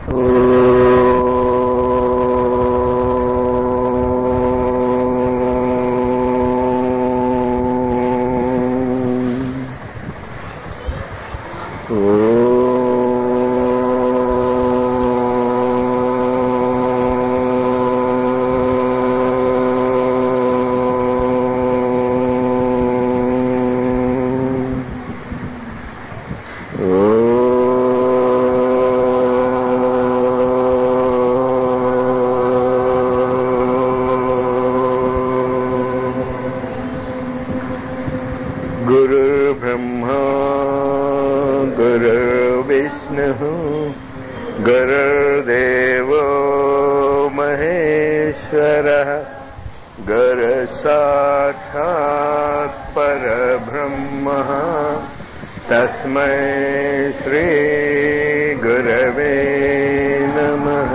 गुरुर्ब्रह्मा गुरुर्विष्णुः गुरुर्देवो महेश्वरः गुरुसाक्षात् परब्रह्मः तस्मै श्रीगुरवे नमः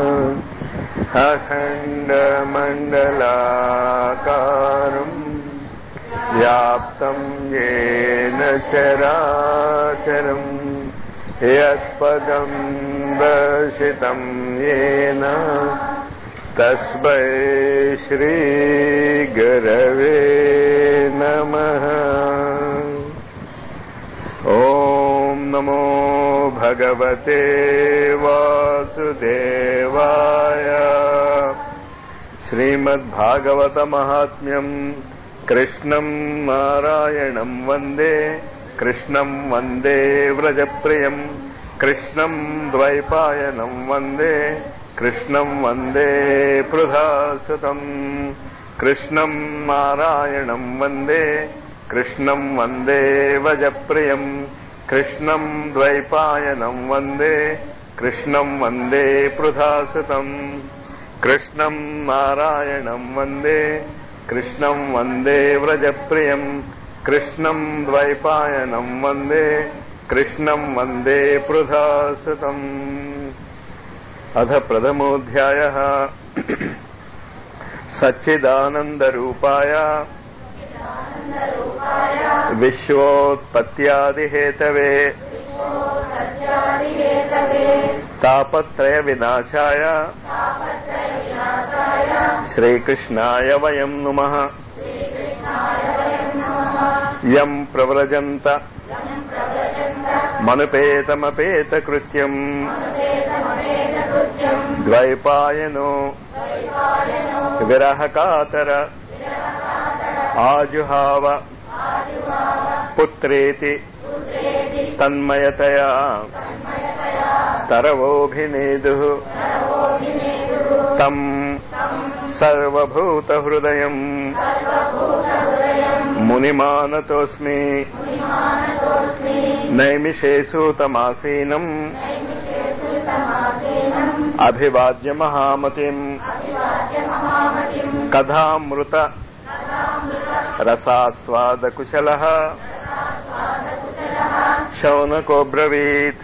अखण्डमण्डलाकारम् व्याप्तम् येन चराचरम् यत्पदम् दर्शितम् येन तस्मै श्रीगुरवे नमः ॐ नमो भगवते वासुदेवाय श्रीमद्भागवतमाहात्म्यम् कृष्णम् नारायणम् वन्दे कृष्णम् वन्दे व्रजप्रियम् कृष्णम् द्वैपायनम् वन्दे कृष्णम् वन्दे पृथासुतम् कृष्णम् नारायणम् वन्दे कृष्णम् वन्दे वजप्रियम् कृष्णम् द्वैपायनम् वन्दे कृष्णम् वन्दे पृथासुतम् कृष्णम् नारायणम् वन्दे कृष्णम् वन्दे व्रजप्रियम् कृष्णम् द्वैपायनम् वन्दे कृष्णम् वन्दे पृथासुतम् अथ प्रथमोऽध्यायः सच्चिदानन्दरूपाय विश्वोत्पत्त्यादिहेतवे तापत्रयविनाशाय श्रीकृष्णाय वयम् नुमः यम् प्रव्रजन्त मनुपेतमपेतकृत्यम् द्वैपायनो विरहकातर आजुहाव पुत्रेति तन्मयतया तरवोऽभिनेदुः तम् सर्वभूतहृदयम् मुनिमानतोऽस्मि नैमिषेषूतमासीनम् अभिवाद्य महामतिम् कथामृत रसास्वादकुशलः శౌనకోబ్రవీత్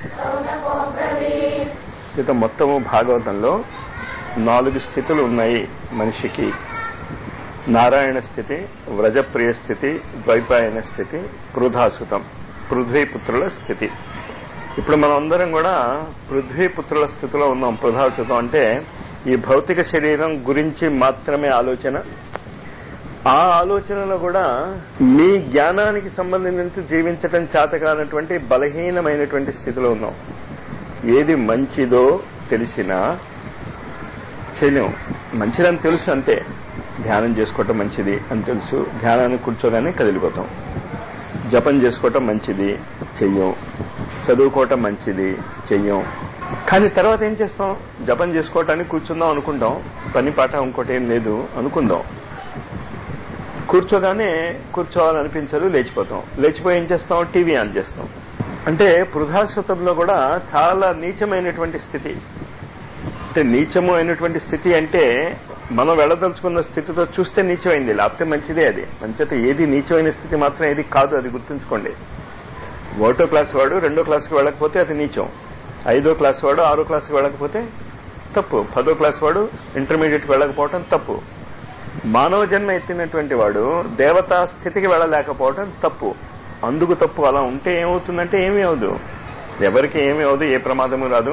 ఇక మొత్తము భాగవతంలో నాలుగు స్థితులు ఉన్నాయి మనిషికి నారాయణ స్థితి వ్రజప్రియ స్థితి ద్వైపాయన స్థితి పృథాసుతం పృథ్వీపుత్రుల స్థితి ఇప్పుడు మనం అందరం కూడా పృథ్వీపుత్రుల స్థితిలో ఉన్నాం పృథాసుతం అంటే ఈ భౌతిక శరీరం గురించి మాత్రమే ఆలోచన ఆ ఆలోచనలో కూడా మీ జ్ఞానానికి సంబంధించి జీవించటం చేత కానటువంటి బలహీనమైనటువంటి స్థితిలో ఉన్నాం ఏది మంచిదో తెలిసినా చేయలేం మంచిదని తెలుసు అంతే ధ్యానం చేసుకోవటం మంచిది అని తెలుసు ధ్యానానికి కూర్చోగానే కదిలిపోతాం జపం చేసుకోవటం మంచిది చెయ్యం చదువుకోవటం మంచిది చెయ్యం కానీ తర్వాత ఏం చేస్తాం జపం చేసుకోవటానికి కూర్చుందాం అనుకుంటాం పని పాట ఇంకోటి ఏం లేదు అనుకుందాం కూర్చోగానే కూర్చోవాలనిపించదు లేచిపోతాం లేచిపోయి ఏం చేస్తాం టీవీ ఆన్ చేస్తాం అంటే పృథాశ్రుతంలో కూడా చాలా నీచమైనటువంటి స్థితి అంటే నీచము అయినటువంటి స్థితి అంటే మనం వెళ్ళదలుచుకున్న స్థితితో చూస్తే నీచమైంది లేకపోతే మంచిదే అది మంచితే ఏది నీచమైన స్థితి మాత్రం ఏది కాదు అది గుర్తుంచుకోండి ఒకటో క్లాస్ వాడు రెండో క్లాస్కి వెళ్ళకపోతే అది నీచం ఐదో క్లాస్ వాడు ఆరో క్లాస్కి వెళ్ళకపోతే తప్పు పదో క్లాస్ వాడు ఇంటర్మీడియట్కి వెళ్ళకపోవటం తప్పు మానవ జన్మ ఎత్తినటువంటి వాడు దేవతా స్థితికి వెళ్ళలేకపోవటం తప్పు అందుకు తప్పు అలా ఉంటే ఏమవుతుందంటే ఏమీ అవదు ఎవరికి ఏమీ అవదు ఏ ప్రమాదము రాదు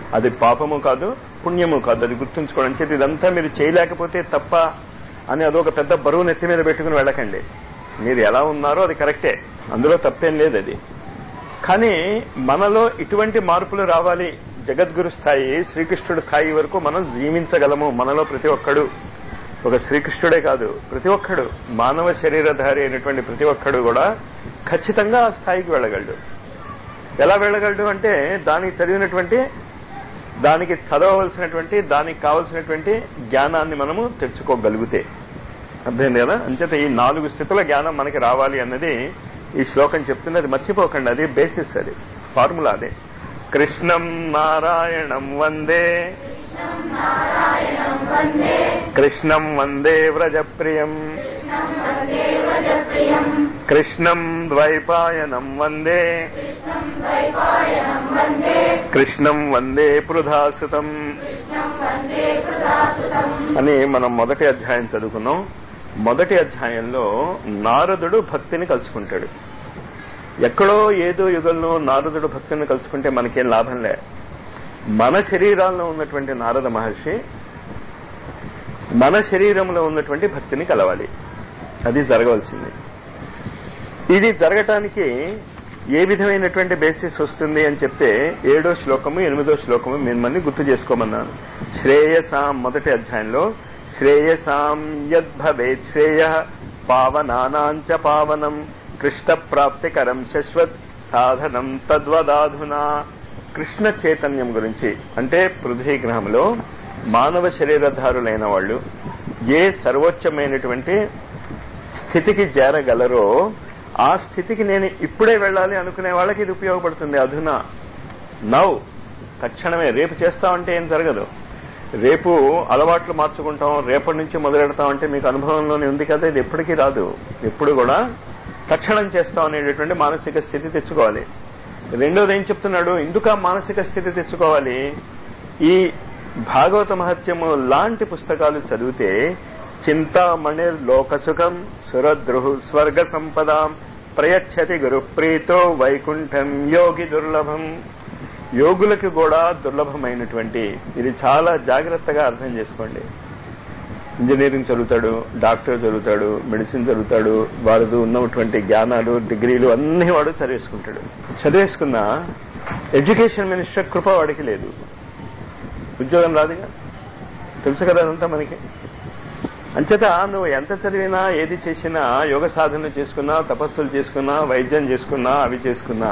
అది పాపము కాదు పుణ్యము కాదు అది గుర్తుంచుకోవడం చేతి ఇదంతా మీరు చేయలేకపోతే తప్ప అని అదొక పెద్ద బరువు నెత్తి మీద పెట్టుకుని వెళ్ళకండి మీరు ఎలా ఉన్నారో అది కరెక్టే అందులో తప్పేం లేదు అది కానీ మనలో ఇటువంటి మార్పులు రావాలి జగద్గురు స్థాయి శ్రీకృష్ణుడి స్థాయి వరకు మనం జీవించగలము మనలో ప్రతి ఒక్కడు ఒక శ్రీకృష్ణుడే కాదు ప్రతి ఒక్కడు మానవ శరీరధారి అయినటువంటి ప్రతి ఒక్కడు కూడా ఖచ్చితంగా ఆ స్థాయికి వెళ్ళగలడు ఎలా వెళ్ళగలడు అంటే దానికి చదివినటువంటి దానికి చదవవలసినటువంటి దానికి కావలసినటువంటి జ్ఞానాన్ని మనము తెచ్చుకోగలిగితే అర్థమైంది కదా అంచేత ఈ నాలుగు స్థితుల జ్ఞానం మనకి రావాలి అన్నది ఈ శ్లోకం చెప్తున్నది మర్చిపోకండి అది బేసిస్ అది ఫార్ములా అదే కృష్ణం నారాయణం వందే కృష్ణం వందే వ్రజప్రియం కృష్ణం ద్వైపాయనం వందే కృష్ణం వందే పృధాసుతం అని మనం మొదటి అధ్యాయం చదువుకున్నాం మొదటి అధ్యాయంలో నారదుడు భక్తిని కలుసుకుంటాడు ఎక్కడో ఏదో యుగంలో నారదుడు భక్తిని కలుసుకుంటే మనకేం లాభం లే మన శరీరాల్లో ఉన్నటువంటి నారద మహర్షి మన శరీరంలో ఉన్నటువంటి భక్తిని కలవాలి అది జరగవలసింది ఇది జరగటానికి ఏ విధమైనటువంటి బేసిస్ వస్తుంది అని చెప్తే ఏడో శ్లోకము ఎనిమిదో శ్లోకము మిమ్మల్ని గుర్తు చేసుకోమన్నాను శ్రేయసాం మొదటి అధ్యాయంలో శ్రేయసాం యద్భవేత్ శ్రేయ పావనానాంచ పావనం కృష్ణ ప్రాప్తికరం శశ్వత్ సాధనం తద్వదాధునా కృష్ణ చైతన్యం గురించి అంటే పృథ్వీ గ్రహంలో మానవ శరీరధారులైన వాళ్ళు ఏ సర్వోచ్చమైనటువంటి స్థితికి చేరగలరో ఆ స్థితికి నేను ఇప్పుడే వెళ్ళాలి అనుకునే వాళ్ళకి ఇది ఉపయోగపడుతుంది అధునా నవ్ తక్షణమే రేపు చేస్తామంటే ఏం జరగదు రేపు అలవాట్లు మార్చుకుంటాం రేపటి నుంచి మొదలెడతామంటే మీకు అనుభవంలోనే ఉంది కదా ఇది ఎప్పటికీ రాదు ఎప్పుడు కూడా తక్షణం చేస్తాం అనేటటువంటి మానసిక స్థితి తెచ్చుకోవాలి రెండోది ఏం చెప్తున్నాడు ఇందుక మానసిక స్థితి తెచ్చుకోవాలి ఈ భాగవత మహత్యము లాంటి పుస్తకాలు చదివితే చింతామణిర్ లోకసుఖం సురద్రుహు స్వర్గ సంపదాం ప్రయచ్చతి గురు ప్రీతో వైకుంఠం యోగి దుర్లభం యోగులకు కూడా దుర్లభమైనటువంటి ఇది చాలా జాగ్రత్తగా అర్థం చేసుకోండి ఇంజనీరింగ్ చదువుతాడు డాక్టర్ చదువుతాడు మెడిసిన్ చదువుతాడు వారిది ఉన్నటువంటి జ్ఞానాలు డిగ్రీలు అన్ని వాడు చదివేసుకుంటాడు చదివేసుకున్న ఎడ్యుకేషన్ మినిస్టర్ కృప వాడికి లేదు ఉద్యోగం రాదుగా తెలుసు కదా అదంతా మనకి అంచేత నువ్వు ఎంత చదివినా ఏది చేసినా యోగ సాధన చేసుకున్నా తపస్సులు చేసుకున్నా వైద్యం చేసుకున్నా అవి చేసుకున్నా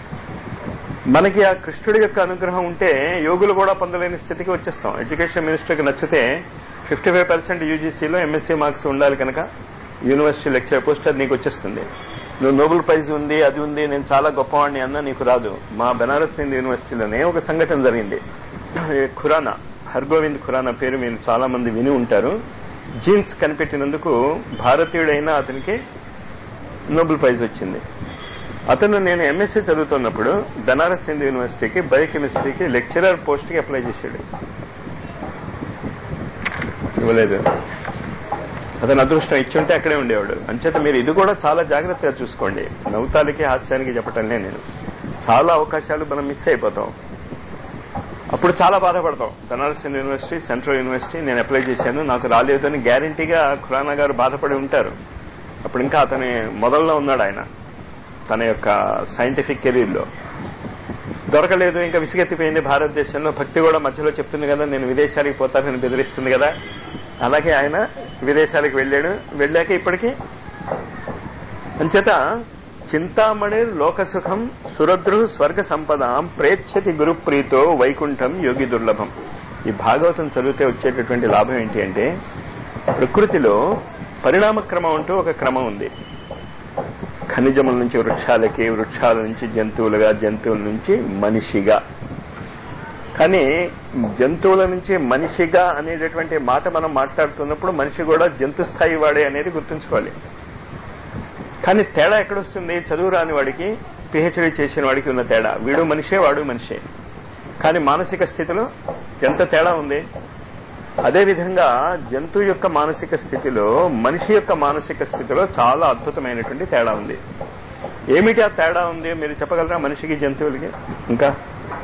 మనకి ఆ కృష్ణుడి యొక్క అనుగ్రహం ఉంటే యోగులు కూడా పొందలేని స్థితికి వచ్చేస్తాం ఎడ్యుకేషన్ మినిస్టర్కి నచ్చితే ఫిఫ్టీ ఫైవ్ పర్సెంట్ యూజీసీలో ఎంఎస్సీ మార్క్స్ ఉండాలి కనుక యూనివర్సిటీ లెక్చర్ పోస్ట్ అది నీకు వచ్చేస్తుంది నువ్వు నోబెల్ ప్రైజ్ ఉంది అది ఉంది నేను చాలా గొప్పవాడిని అన్నా నీకు రాదు మా బెనారస్ హిందూ యూనివర్సిటీలోనే ఒక సంఘటన జరిగింది ఖురానా హర్గోవింద్ ఖురానా పేరు మీరు చాలా మంది విని ఉంటారు జీన్స్ కనిపెట్టినందుకు భారతీయుడైన అతనికి నోబెల్ ప్రైజ్ వచ్చింది అతను నేను ఎంఎస్సీ చదువుతున్నప్పుడు బెనారస్ హిందూ యూనివర్సిటీకి బయోకెమిస్ట్రీకి లెక్చరర్ పోస్ట్కి అప్లై చేశాడు ఇవ్వలేదు అతను అదృష్టం ఇచ్చుంటే అక్కడే ఉండేవాడు అంచేత మీరు ఇది కూడా చాలా జాగ్రత్తగా చూసుకోండి నవ్వుతాలకి హాస్యానికి చెప్పటంలే నేను చాలా అవకాశాలు మనం మిస్ అయిపోతాం అప్పుడు చాలా బాధపడతాం బనారస్ యూనివర్సిటీ సెంట్రల్ యూనివర్సిటీ నేను అప్లై చేశాను నాకు రాలేదు అని గ్యారంటీగా ఖురానా గారు బాధపడి ఉంటారు అప్పుడు ఇంకా అతని మొదల్లో ఉన్నాడు ఆయన తన యొక్క సైంటిఫిక్ కెరీర్లో దొరకలేదు ఇంకా విసిగెత్తిపోయింది భారతదేశంలో భక్తి కూడా మధ్యలో చెప్తుంది కదా నేను విదేశాలకు పోతానని బెదిరిస్తుంది కదా అలాగే ఆయన విదేశాలకు వెళ్ళాడు వెళ్ళాక ఇప్పటికీ అంచేత చింతామణి లోకసుఖం సురద్రు స్వర్గ సంపదాం ప్రేక్షతి గురుప్రీతో వైకుంఠం యోగి దుర్లభం ఈ భాగవతం చదివితే వచ్చేటటువంటి లాభం ఏంటి అంటే ప్రకృతిలో పరిణామ క్రమం అంటూ ఒక క్రమం ఉంది ఖనిజముల నుంచి వృక్షాలకి వృక్షాల నుంచి జంతువులుగా జంతువుల నుంచి మనిషిగా కానీ జంతువుల నుంచి మనిషిగా అనేటటువంటి మాట మనం మాట్లాడుతున్నప్పుడు మనిషి కూడా జంతు స్థాయి వాడే అనేది గుర్తుంచుకోవాలి కానీ తేడా ఎక్కడొస్తుంది చదువు రాని వాడికి పిహెచ్డీ చేసిన వాడికి ఉన్న తేడా వీడు మనిషే వాడు మనిషే కానీ మానసిక స్థితిలో ఎంత తేడా ఉంది అదేవిధంగా జంతువు యొక్క మానసిక స్థితిలో మనిషి యొక్క మానసిక స్థితిలో చాలా అద్భుతమైనటువంటి తేడా ఉంది ఏమిటి ఆ తేడా ఉంది మీరు చెప్పగలరా మనిషికి జంతువులకి ఇంకా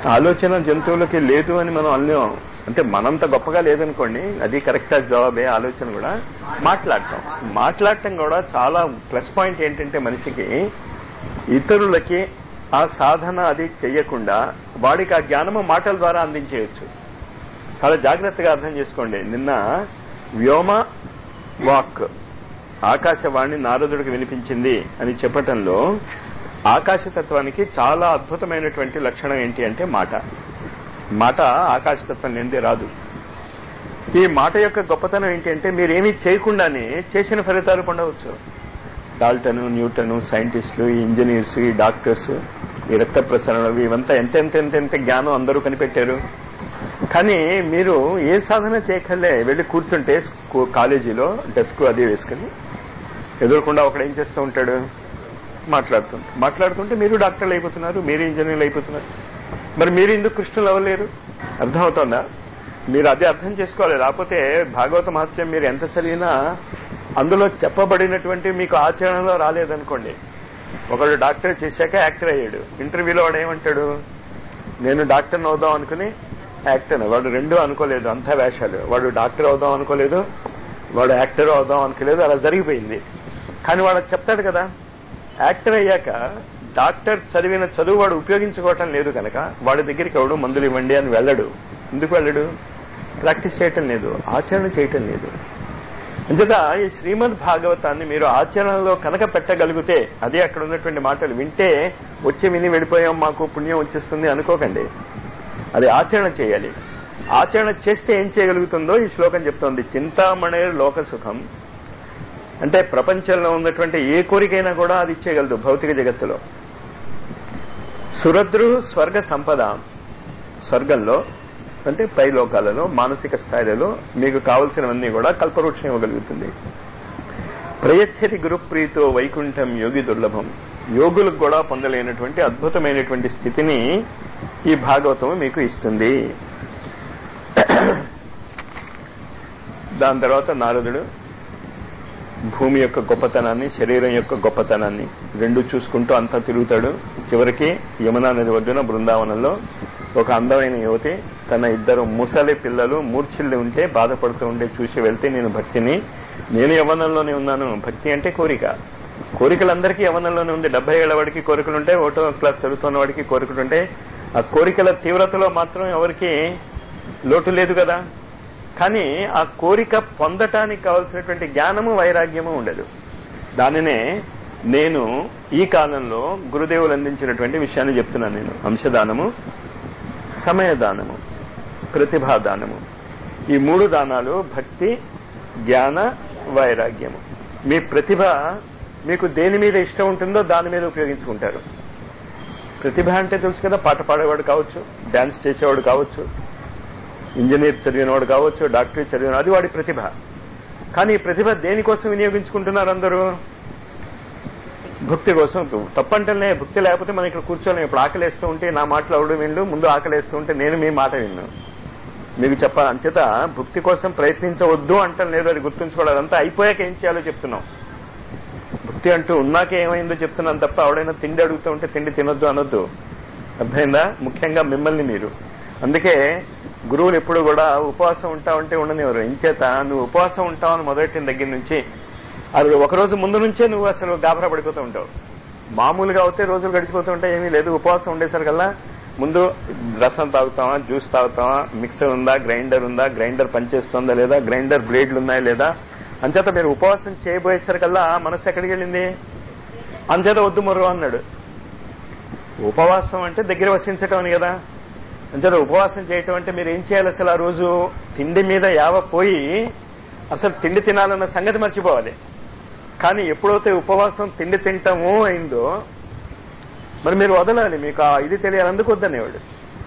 ఆలోచన జంతువులకి లేదు అని మనం అన్నాం అంటే మనంత గొప్పగా లేదనుకోండి అది కరెక్ట్ జవాబే ఆలోచన కూడా మాట్లాడటం మాట్లాడటం కూడా చాలా ప్లస్ పాయింట్ ఏంటంటే మనిషికి ఇతరులకి ఆ సాధన అది చెయ్యకుండా వాడికి ఆ జ్ఞానము మాటల ద్వారా అందించేయచ్చు చాలా జాగ్రత్తగా అర్థం చేసుకోండి నిన్న వ్యోమ వాక్ ఆకాశవాణి నారదుడికి వినిపించింది అని చెప్పటంలో ఆకాశతత్వానికి చాలా అద్భుతమైనటువంటి లక్షణం ఏంటి అంటే మాట మాట ఆకాశతత్వం నిందే రాదు ఈ మాట యొక్క గొప్పతనం ఏంటి అంటే మీరేమీ చేయకుండానే చేసిన ఫలితాలు పొందవచ్చు డాల్టన్ న్యూటన్ సైంటిస్టులు ఈ ఇంజనీర్స్ ఈ డాక్టర్స్ ఈ రక్త ప్రసరణలు ఇవంతా ఎంత ఎంత ఎంత ఎంత జ్ఞానం అందరూ కనిపెట్టారు కానీ మీరు ఏ సాధన చేయకలే వెళ్ళి కూర్చుంటే స్కూ- కాలేజీలో డెస్క్ అది వేసుకుని ఎదురకుండా ఒకడు ఏం చేస్తూ ఉంటాడు మాట్లాడుతుంటాడు మాట్లాడుతుంటే మీరు డాక్టర్లు అయిపోతున్నారు మీరు ఇంజనీర్లు అయిపోతున్నారు మరి మీరు ఎందుకు కృష్ణులు అవ్వలేరు అర్థమవుతోందా మీరు అదే అర్థం చేసుకోవాలి లేకపోతే భాగవత మహత్యం మీరు ఎంత చదివినా అందులో చెప్పబడినటువంటి మీకు ఆచరణలో రాలేదనుకోండి ఒకడు డాక్టర్ చేశాక యాక్టర్ అయ్యాడు ఇంటర్వ్యూలో వాడు ఏమంటాడు నేను డాక్టర్ని అవుదాం అనుకుని యాక్టర్ వాడు రెండు అనుకోలేదు అంతా వేషాలు వాడు డాక్టర్ అవుదాం అనుకోలేదు వాడు యాక్టర్ అవుదాం అనుకోలేదు అలా జరిగిపోయింది కానీ వాడు చెప్తాడు కదా యాక్టర్ అయ్యాక డాక్టర్ చదివిన చదువు వాడు ఉపయోగించుకోవటం లేదు కనుక వాడి దగ్గరికి ఎవడు మందులు ఇవ్వండి అని వెళ్ళడు ఎందుకు వెళ్ళడు ప్రాక్టీస్ చేయటం లేదు ఆచరణ చేయటం లేదు అంచేత ఈ శ్రీమద్ భాగవతాన్ని మీరు ఆచరణలో కనుక పెట్టగలిగితే అదే అక్కడ ఉన్నటువంటి మాటలు వింటే వచ్చి విని వెళ్ళిపోయాం మాకు పుణ్యం వచ్చేస్తుంది అనుకోకండి అది ఆచరణ చేయాలి ఆచరణ చేస్తే ఏం చేయగలుగుతుందో ఈ శ్లోకం చెప్తోంది చింతామణి లోక సుఖం అంటే ప్రపంచంలో ఉన్నటువంటి ఏ కోరికైనా కూడా అది ఇచ్చేయగలదు భౌతిక జగత్తులో సురద్రు స్వర్గ సంపద స్వర్గంలో అంటే పై లోకాలలో మానసిక స్థాయిలలో మీకు కావలసినవన్నీ కూడా కల్పవృక్షం ఇవ్వగలుగుతుంది ప్రయచ్చరి గురుప్రీతో వైకుంఠం యోగి దుర్లభం యోగులకు కూడా పొందలేనటువంటి అద్భుతమైనటువంటి స్థితిని ఈ భాగవతం మీకు ఇస్తుంది దాని తర్వాత నారదుడు భూమి యొక్క గొప్పతనాన్ని శరీరం యొక్క గొప్పతనాన్ని రెండు చూసుకుంటూ అంతా తిరుగుతాడు చివరికి యమునా నది ఒడ్డున బృందావనంలో ఒక అందమైన యువతి తన ఇద్దరు ముసలి పిల్లలు మూర్ఛిల్లి ఉంటే బాధపడుతూ ఉంటే చూసి వెళ్తే నేను భక్తిని నేను యవనంలోనే ఉన్నాను భక్తి అంటే కోరిక కోరికలందరికీ యవనంలోనే ఉంది డెబ్బై ఏళ్ల వాడికి కోరికలుంటే ఒకటో క్లాస్ చదువుతున్న వాడికి కోరికలుంటే ఆ కోరికల తీవ్రతలో మాత్రం ఎవరికి లోటు లేదు కదా కానీ ఆ కోరిక పొందటానికి కావలసినటువంటి జ్ఞానము వైరాగ్యము ఉండదు దానినే నేను ఈ కాలంలో గురుదేవులు అందించినటువంటి విషయాన్ని చెప్తున్నాను నేను అంశదానము సమయదానము ప్రతిభాదానము ఈ మూడు దానాలు భక్తి జ్ఞాన వైరాగ్యము మీ ప్రతిభ మీకు దేని మీద ఇష్టం ఉంటుందో దాని మీద ఉపయోగించుకుంటారు ప్రతిభ అంటే తెలుసు కదా పాట పాడేవాడు కావచ్చు డాన్స్ చేసేవాడు కావచ్చు ఇంజనీర్ చదివినవాడు కావచ్చు డాక్టరేట్ చదివిన అది వాడి ప్రతిభ కానీ ఈ ప్రతిభ దేనికోసం వినియోగించుకుంటున్నారు అందరూ భక్తి కోసం తప్పంటేనే భక్తి లేకపోతే మనం ఇక్కడ కూర్చోలేం ఇప్పుడు ఆకలేస్తూ ఉంటే నా మాటలు అవడం విండు ముందు ఆకలేస్తూ ఉంటే నేను మీ మాట విన్ను మీకు చెప్పాలి అంచేత భక్తి కోసం ప్రయత్నించవద్దు అంటాం లేదు అది గుర్తుంచుకోవడం అదంతా అయిపోయాక ఏం చేయాలో చెప్తున్నాం భక్తి అంటూ ఉన్నాక ఏమైందో చెప్తున్నాను తప్ప ఎవడైనా తిండి అడుగుతూ ఉంటే తిండి తినొద్దు అనొద్దు అర్థమైందా ముఖ్యంగా మిమ్మల్ని మీరు అందుకే గురువులు ఎప్పుడు కూడా ఉపవాసం ఉంటావంటే ఉండనివ్వరు ఇంచేత నువ్వు ఉపవాసం ఉంటావని మొదలెట్టిన దగ్గర నుంచి అది ఒక రోజు ముందు నుంచే నువ్వు అసలు గాబరా పడిపోతూ ఉంటావు మామూలుగా అవుతే రోజులు గడిచిపోతూ ఉంటాయి ఏమీ లేదు ఉపవాసం ఉండేసరికల్లా ముందు రసం తాగుతావా జ్యూస్ తాగుతావా మిక్సర్ ఉందా గ్రైండర్ ఉందా గ్రైండర్ పనిచేస్తుందా లేదా గ్రైండర్ బ్లేడ్లు ఉన్నాయా లేదా అంచేత మీరు ఉపవాసం చేయబోయేసరికల్లా మనసు ఎక్కడికి వెళ్ళింది అంచేత వద్దు మొర్రు అన్నాడు ఉపవాసం అంటే దగ్గర వసించటం అని కదా అంచేత ఉపవాసం చేయటం అంటే మీరు ఏం చేయాలి అసలు ఆ రోజు తిండి మీద యావ పోయి అసలు తిండి తినాలన్న సంగతి మర్చిపోవాలి కానీ ఎప్పుడైతే ఉపవాసం తిండి తింటామో అయిందో మరి మీరు వదలాలి మీకు ఆ ఇది తెలియాలి అందుకు వద్దనేవాడు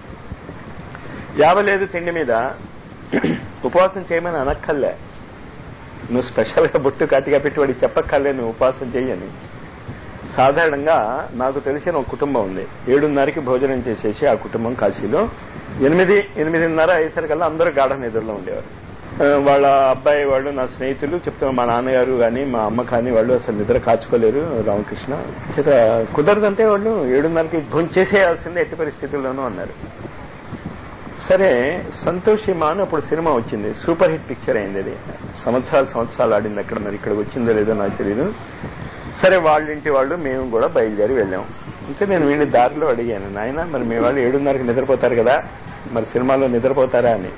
యావ లేదు తిండి మీద ఉపవాసం చేయమని అనక్కర్లే నువ్వు స్పెషల్గా బొట్టు కాటిగా పెట్టి వాడికి చెప్పక్కర్లే నువ్వు ఉపవాసం చేయని సాధారణంగా నాకు తెలిసిన ఒక కుటుంబం ఉంది ఏడున్నరకి భోజనం చేసేసి ఆ కుటుంబం కాశీలో ఎనిమిది ఎనిమిదిన్నర అయ్యేసరికల్లా అందరూ గాఢ నిద్రలో ఉండేవారు ఆ, వాళ్ళ అబ్బాయి వాళ్ళు నా స్నేహితులు చెప్తున్నా మా నాన్నగారు కానీ మా అమ్మ కానీ వాళ్ళు అసలు నిద్ర కాచుకోలేరు రామకృష్ణ చేత కుదరదంటే వాళ్ళు ఏడున్నరకి భోజనం చేసేయాల్సిందే ఎట్టి పరిస్థితుల్లోనూ అన్నారు సరే సంతోషి మాను అప్పుడు సినిమా వచ్చింది సూపర్ హిట్ పిక్చర్ అయింది అది సంవత్సరాలు సంవత్సరాలు ఆడింది అక్కడ మరి ఇక్కడికి వచ్చిందో లేదో నాకు తెలియదు సరే వాళ్ళ ఇంటి వాళ్ళు మేము కూడా బయలుదేరి వెళ్ళాం అంటే నేను వీళ్ళ దారిలో అడిగాను నాయన మరి మీ వాళ్ళు ఏడున్నరకి నిద్రపోతారు కదా మరి సినిమాలో నిద్రపోతారా అని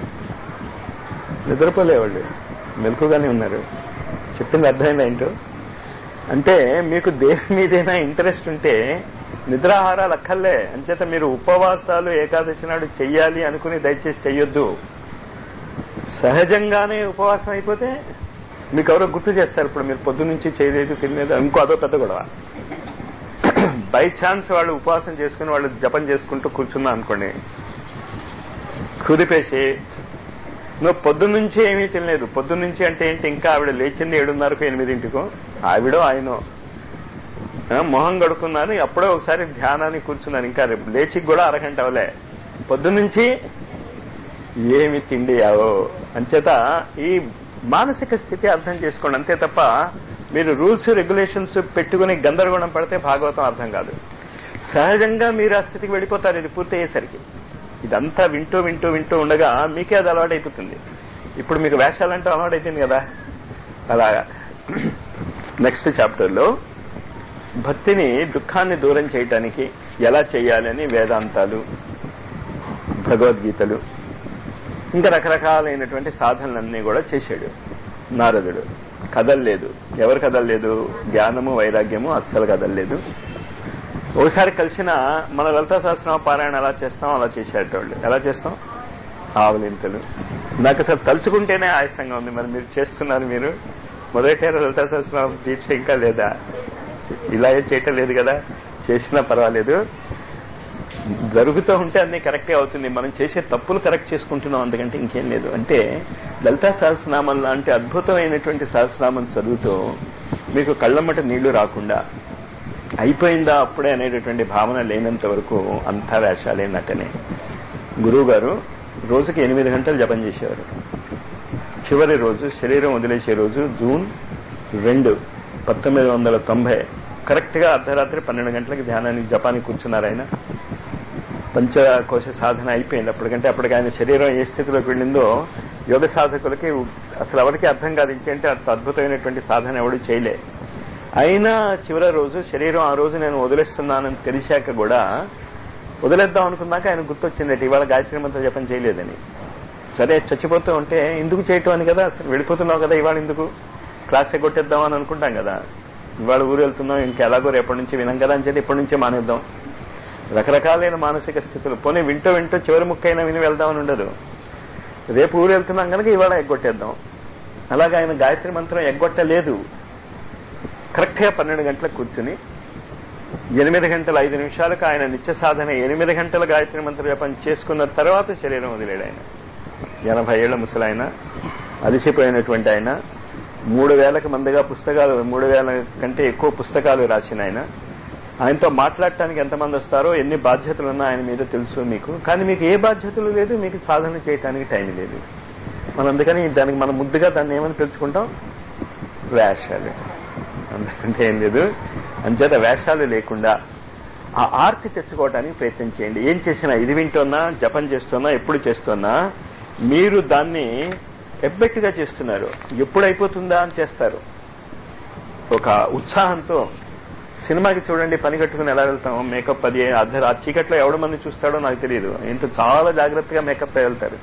నిద్రపోలేవాళ్ళు మెలకుగానే ఉన్నారు చెప్పింది అర్థమైందా ఏంటో అంటే మీకు దేని మీదైనా ఇంట్రెస్ట్ ఉంటే నిద్రాహారాలు అక్కర్లే అంచేత మీరు ఉపవాసాలు ఏకాదశి నాడు చెయ్యాలి అనుకుని దయచేసి చెయ్యొద్దు సహజంగానే ఉపవాసం అయిపోతే మీకు ఎవరో గుర్తు చేస్తారు ఇప్పుడు మీరు పొద్దు నుంచి చేయలేదు తినలేదు ఇంకో అదో పెద్ద గొడవ బై ఛాన్స్ వాళ్ళు ఉపవాసం చేసుకుని వాళ్ళు జపం చేసుకుంటూ కూర్చున్నా అనుకోండి కుదిపేసి నువ్వు పొద్దున్నుంచి ఏమీ తినలేదు పొద్దున్నుంచి అంటే ఏంటి ఇంకా ఆవిడ లేచింది ఏడున్నరకు ఎనిమిదింటికో ఆవిడో ఆయనో ఆ, మొహం గడుకున్నాను అప్పుడే ఒకసారి ధ్యానానికి కూర్చున్నాను ఇంకా రేపు లేచి కూడా అరగంట అవలే పొద్దున్నుంచి ఏమి తిండి యావో అంచేత ఈ మానసిక స్థితి అర్థం చేసుకోండి అంతే తప్ప మీరు రూల్స్ రెగ్యులేషన్స్ పెట్టుకుని గందరగోళం పడితే భాగవతం అర్థం కాదు సహజంగా మీరు ఆ స్థితికి వెళ్ళిపోతారు ఇది పూర్తయ్యేసరికి ఇదంతా వింటూ వింటూ వింటూ ఉండగా మీకే అది అలవాటు అయిపోతుంది ఇప్పుడు మీకు వేషాలంటూ అలవాటు అయిపోయింది కదా అలాగా నెక్స్ట్ చాప్టర్లో భక్తిని దుఃఖాన్ని దూరం చేయటానికి ఎలా చేయాలని వేదాంతాలు భగవద్గీతలు ఇంకా రకరకాలైనటువంటి సాధనలన్నీ కూడా చేశాడు నారదుడు కదల్లేదు ఎవరు కదల్లేదు జ్ఞానము వైరాగ్యము అస్సలు కదల్లేదు ఒకసారి కలిసిన మన లలితా సహస్రనామ పారాయణ ఎలా చేస్తాం అలా చేసేటోళ్ళు ఎలా చేస్తాం ఆవలింతలు నాకు అసలు తలుచుకుంటేనే ఆయాసంగా ఉంది మరి మీరు చేస్తున్నారు మీరు మొదలెట్టారు లలితా సహస్రనామ దీక్ష ఇంకా లేదా ఇలా ఏం చేయటం లేదు కదా చేసినా పర్వాలేదు జరుగుతూ ఉంటే అన్ని కరెక్టే అవుతుంది మనం చేసే తప్పులు కరెక్ట్ చేసుకుంటున్నాం అందుకంటే ఇంకేం లేదు అంటే లలితా సహస్రనామం లాంటి అద్భుతమైనటువంటి సహస్రనామం చదువుతూ మీకు కళ్ళమ్మట నీళ్లు రాకుండా అయిపోయిందా అప్పుడే అనేటటువంటి భావన లేనంత వరకు అంతా వేషాలే నటనే గురువు గారు రోజుకి ఎనిమిది గంటలు జపం చేసేవారు చివరి రోజు శరీరం వదిలేసే రోజు జూన్ రెండు పంతొమ్మిది వందల తొంభై కరెక్ట్ గా అర్ధరాత్రి పన్నెండు గంటలకి ధ్యానానికి జపానికి కూర్చున్నారు ఆయన పంచకోశ సాధన అయిపోయింది అప్పటికంటే అప్పటికి ఆయన శరీరం ఏ స్థితిలోకి వెళ్ళిందో యోగ సాధకులకి అసలు ఎవరికి అర్థం కాదు ఇంకేంటే అంత అద్భుతమైనటువంటి సాధన ఎవడు చేయలే అయినా చివరి రోజు శరీరం ఆ రోజు నేను వదిలేస్తున్నానని తెలిసాక కూడా వదిలేద్దాం అనుకున్నాక ఆయన గుర్తొచ్చిందట ఇవాళ గాయత్రి మంత్రం జపం చేయలేదని సరే చచ్చిపోతూ ఉంటే ఎందుకు చేయటం అని కదా అసలు వెళ్ళిపోతున్నావు కదా ఇవాళ ఎందుకు క్లాస్ ఎగ్గొట్టేద్దాం అని అనుకుంటాం కదా ఇవాళ ఊరు వెళ్తున్నాం ఇంకెలాగో రేపటి నుంచి వినం కదా అని చెప్పి ఇప్పటి నుంచే మానేద్దాం రకరకాలైన మానసిక స్థితులు పోనీ వింటూ వింటూ చివరి ముక్కైనా విని వెళ్దామని ఉండదు రేపు ఊరు వెళ్తున్నాం కనుక ఇవాళ ఎగ్గొట్టేద్దాం అలాగే ఆయన గాయత్రి మంత్రం ఎగ్గొట్టలేదు కరెక్ట్ గా పన్నెండు గంటలకు కూర్చుని ఎనిమిది గంటల ఐదు నిమిషాలకు ఆయన నిత్య సాధన ఎనిమిది గంటల గాయత్రి మంత్ర జపం చేసుకున్న తర్వాత శరీరం వదిలేడు ఆయన ఎనభై ఏళ్ల ముసలాయన అలసిపోయినటువంటి ఆయన మూడు వేలకు మందిగా పుస్తకాలు మూడు వేల కంటే ఎక్కువ పుస్తకాలు రాసిన ఆయన ఆయనతో మాట్లాడటానికి ఎంతమంది వస్తారో ఎన్ని బాధ్యతలు ఉన్నా ఆయన మీద తెలుసు మీకు కానీ మీకు ఏ బాధ్యతలు లేదు మీకు సాధన చేయడానికి టైం లేదు మనం అందుకని దానికి మనం ముద్దుగా దాన్ని ఏమని పిలుచుకుంటాం వేషాలు అందుకంటే ఏం లేదు అంచేత వేషాలు లేకుండా ఆ ఆర్తి తెచ్చుకోవడానికి ప్రయత్నం చేయండి ఏం చేసినా ఇది వింటున్నా జపం చేస్తున్నా ఎప్పుడు చేస్తున్నా మీరు దాన్ని ఎబ్బెట్టుగా చేస్తున్నారు ఎప్పుడు అయిపోతుందా అని చేస్తారు ఒక ఉత్సాహంతో సినిమాకి చూడండి పని కట్టుకుని ఎలా వెళ్తాం మేకప్ అది అర్ధ ఆ చీకట్లో ఎవడు మంది చూస్తాడో నాకు తెలియదు ఇంత చాలా జాగ్రత్తగా మేకప్ వెళ్తారు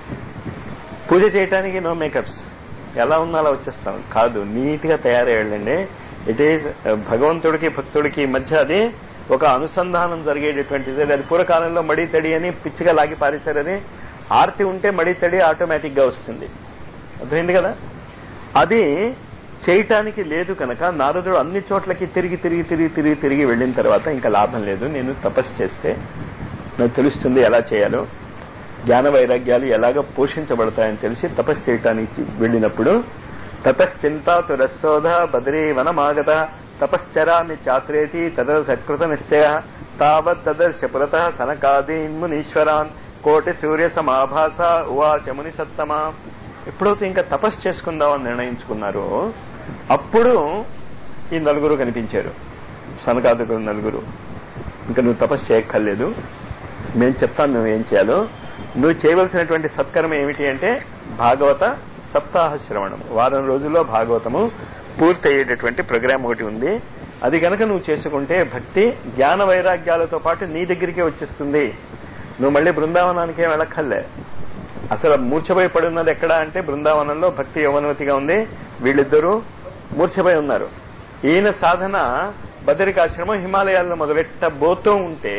పూజ చేయడానికి నో మేకప్స్ ఎలా ఉన్నా అలా వచ్చేస్తాం కాదు నీట్ గా తయారయ్యండి ఇట్ ఈజ్ భగవంతుడికి భక్తుడికి మధ్య అది ఒక అనుసంధానం జరిగేటటువంటిది అది పూర్వకాలంలో మడి తడి అని పిచ్చిగా లాగి పారేశారని ఆర్తి ఉంటే మడి తడి ఆటోమేటిక్ గా వస్తుంది అర్థమైంది కదా అది చేయటానికి లేదు కనుక నారదుడు అన్ని చోట్లకి తిరిగి తిరిగి తిరిగి తిరిగి తిరిగి వెళ్ళిన తర్వాత ఇంకా లాభం లేదు నేను తపస్సు చేస్తే నాకు తెలుస్తుంది ఎలా చేయాలో జ్ఞాన వైరాగ్యాలు ఎలాగ పోషించబడతాయని తెలిసి తపస్సు చేయటానికి వెళ్ళినప్పుడు తపశ్చింతాతు రస్సోధ బదరీ వనమాగత తపశ్చరామి చాత్రేతి తద సత్కృత నిశ్చయ తావత్ తదర్శ పురత సనకాదీన్ మునీశ్వరాన్ కోటి సూర్య సమాభాస ఉవాచ ముని సత్తమా ఎప్పుడైతే ఇంకా తపస్సు చేసుకుందామని నిర్ణయించుకున్నారో అప్పుడు ఈ నలుగురు కనిపించారు సనకాదుడు నలుగురు ఇంకా నువ్వు తపస్సు చేయక్కర్లేదు మేము చెప్తాను నువ్వు ఏం చేయాలో నువ్వు చేయవలసినటువంటి సత్కర్మ ఏమిటి అంటే భాగవత సప్తాహ శ్రవణం వారం రోజుల్లో భాగవతము పూర్తి అయ్యేటటువంటి ప్రోగ్రామ్ ఒకటి ఉంది అది గనక నువ్వు చేసుకుంటే భక్తి జ్ఞాన వైరాగ్యాలతో పాటు నీ దగ్గరికే వచ్చేస్తుంది నువ్వు మళ్ళీ బృందావనానికే వెళ్ళక్కర్లే అసలు మూర్ఛపోయి పడి ఉన్నది ఎక్కడ అంటే బృందావనంలో భక్తి యవనవతిగా ఉంది వీళ్ళిద్దరూ మూర్ఛపోయి ఉన్నారు ఈయన సాధన బదరికాశ్రమం హిమాలయాల్లో మొదలెట్టబోతూ ఉంటే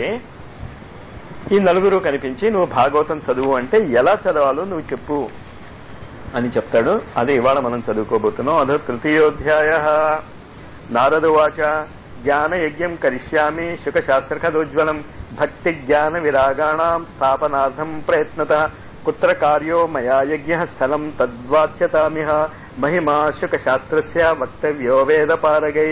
ఈ నలుగురు కనిపించి నువ్వు భాగవతం చదువు అంటే ఎలా చదవాలో నువ్వు చెప్పు అని చెప్తాడు అదే ఇవాళ మనం చదువుకోబోతున్నాం అదో తృతీయోధ్యాయ నారదువాచ జ్ఞాన యజ్ఞం కరిష్యామి శుకశాస్త్రకదోజ్వలం భక్తి జ్ఞాన విరాగాణం స్థాపనార్థం ప్రయత్నత కుత్ర కార్యో మయా యజ్ఞ స్థలం తద్వాచ్యతామిహ మహిమా శుకశాస్త్రస్య వక్తవ్యో వేద పారగై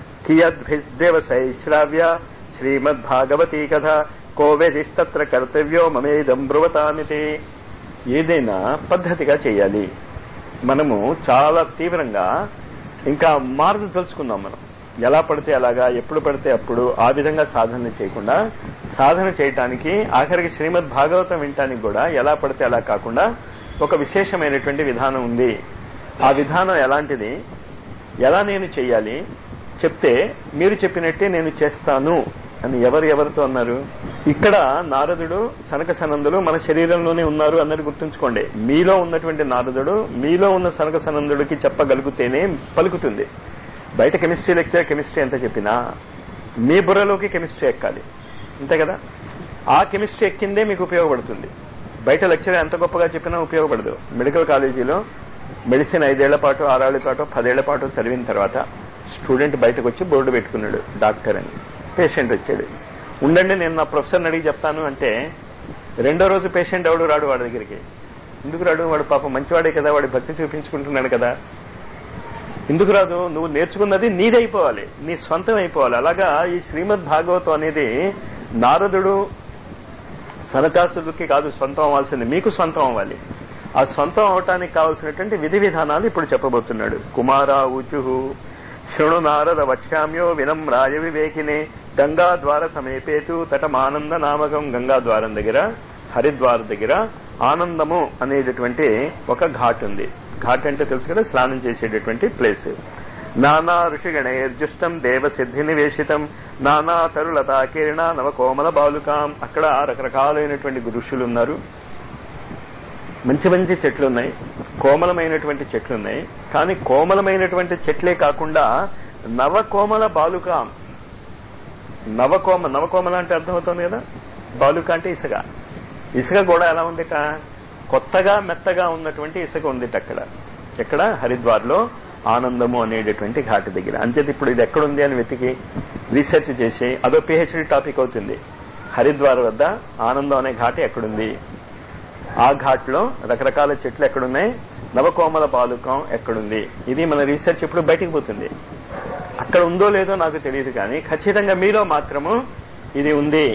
కియద్భిర్దేవసైశ్రావ్య శ్రీమద్భాగవతీ కథ కోవేదిస్తత్ర కర్తవ్యో మమేదం బ్రువతామితి ఏదైనా పద్ధతిగా చేయాలి మనము చాలా తీవ్రంగా ఇంకా మార్గం తెలుసుకుందాం మనం ఎలా పడితే అలాగా ఎప్పుడు పడితే అప్పుడు ఆ విధంగా సాధన చేయకుండా సాధన చేయటానికి ఆఖరికి శ్రీమద్ భాగవతం వినటానికి కూడా ఎలా పడితే అలా కాకుండా ఒక విశేషమైనటువంటి విధానం ఉంది ఆ విధానం ఎలాంటిది ఎలా నేను చెయ్యాలి చెప్తే మీరు చెప్పినట్టే నేను చేస్తాను అని ఎవరు ఎవరితో అన్నారు ఇక్కడ నారదుడు సనక సనందులు మన శరీరంలోనే ఉన్నారు అన్నది గుర్తుంచుకోండి మీలో ఉన్నటువంటి నారదుడు మీలో ఉన్న సనక సనందుడికి చెప్పగలిగితేనే పలుకుతుంది బయట కెమిస్ట్రీ లెక్చర్ కెమిస్ట్రీ ఎంత చెప్పినా మీ బుర్రలోకి కెమిస్ట్రీ ఎక్కాలి అంతే కదా ఆ కెమిస్ట్రీ ఎక్కిందే మీకు ఉపయోగపడుతుంది బయట లెక్చర్ ఎంత గొప్పగా చెప్పినా ఉపయోగపడదు మెడికల్ కాలేజీలో మెడిసిన్ ఐదేళ్ల పాటు ఆరేళ్ల పాటు పదేళ్ల పాటు చదివిన తర్వాత స్టూడెంట్ బయటకు వచ్చి బోర్డు పెట్టుకున్నాడు డాక్టర్ అని పేషెంట్ వచ్చాడు ఉండండి నేను నా ప్రొఫెసర్ని అడిగి చెప్తాను అంటే రెండో రోజు పేషెంట్ ఎవడు రాడు వాడి దగ్గరికి ఎందుకు రాడు వాడు పాపం మంచివాడే కదా వాడి భక్తి చూపించుకుంటున్నాడు కదా ఎందుకు రాదు నువ్వు నేర్చుకున్నది నీదైపోవాలి నీ సొంతం అయిపోవాలి అలాగా ఈ శ్రీమద్ భాగవతం అనేది నారదుడు సనకాసుడికి కాదు సొంతం అవ్వాల్సింది మీకు సొంతం అవ్వాలి ఆ సొంతం అవటానికి కావలసినటువంటి విధి విధానాలు ఇప్పుడు చెప్పబోతున్నాడు కుమారా ఊచుహు శృణు నారద వక్ష్యామ్యో వినం రాయ వివేకినే గంగా ద్వార సమీపేతు తటమానంద నామకం గంగా ద్వారం దగ్గర హరిద్వార్ దగ్గర ఆనందము అనేటటువంటి ఒక ఘాట్ ఉంది ఘాట్ అంటే తెలుసు కదా స్నానం చేసేటటువంటి ప్లేస్ నానా ఋషిగణైర్జుష్టం దేవసిద్ధి నివేశితం నానా తరులతా కిరణ నవకోమల బాలుకాం అక్కడ రకరకాలైనటువంటి ఋషులు ఉన్నారు మంచి మంచి చెట్లు ఉన్నాయి కోమలమైనటువంటి చెట్లు ఉన్నాయి కానీ కోమలమైనటువంటి చెట్లే కాకుండా నవకోమల బాలుకాం నవకోమ నవకోమల అంటే అర్థమవుతుంది కదా బాలుక అంటే ఇసుక ఇసుక కూడా ఎలా ఉందిట కొత్తగా మెత్తగా ఉన్నటువంటి ఇసుక ఉంది అక్కడ ఎక్కడ హరిద్వార్లో ఆనందము అనేటటువంటి ఘాటు దగ్గర అంతేది ఇప్పుడు ఇది ఎక్కడుంది అని వెతికి రీసెర్చ్ చేసి అదో పిహెచ్డి టాపిక్ అవుతుంది హరిద్వార్ వద్ద ఆనందం అనే ఘాటు ఎక్కడుంది ఆ ఘాట్లో రకరకాల చెట్లు ఎక్కడున్నాయి నవకోమల బాలుకం ఎక్కడుంది ఇది మన రీసెర్చ్ ఇప్పుడు బయటికి పోతుంది అక్కడ ఉందో లేదో నాకు తెలియదు కానీ ఖచ్చితంగా మీలో మాత్రము ఇది ఉంది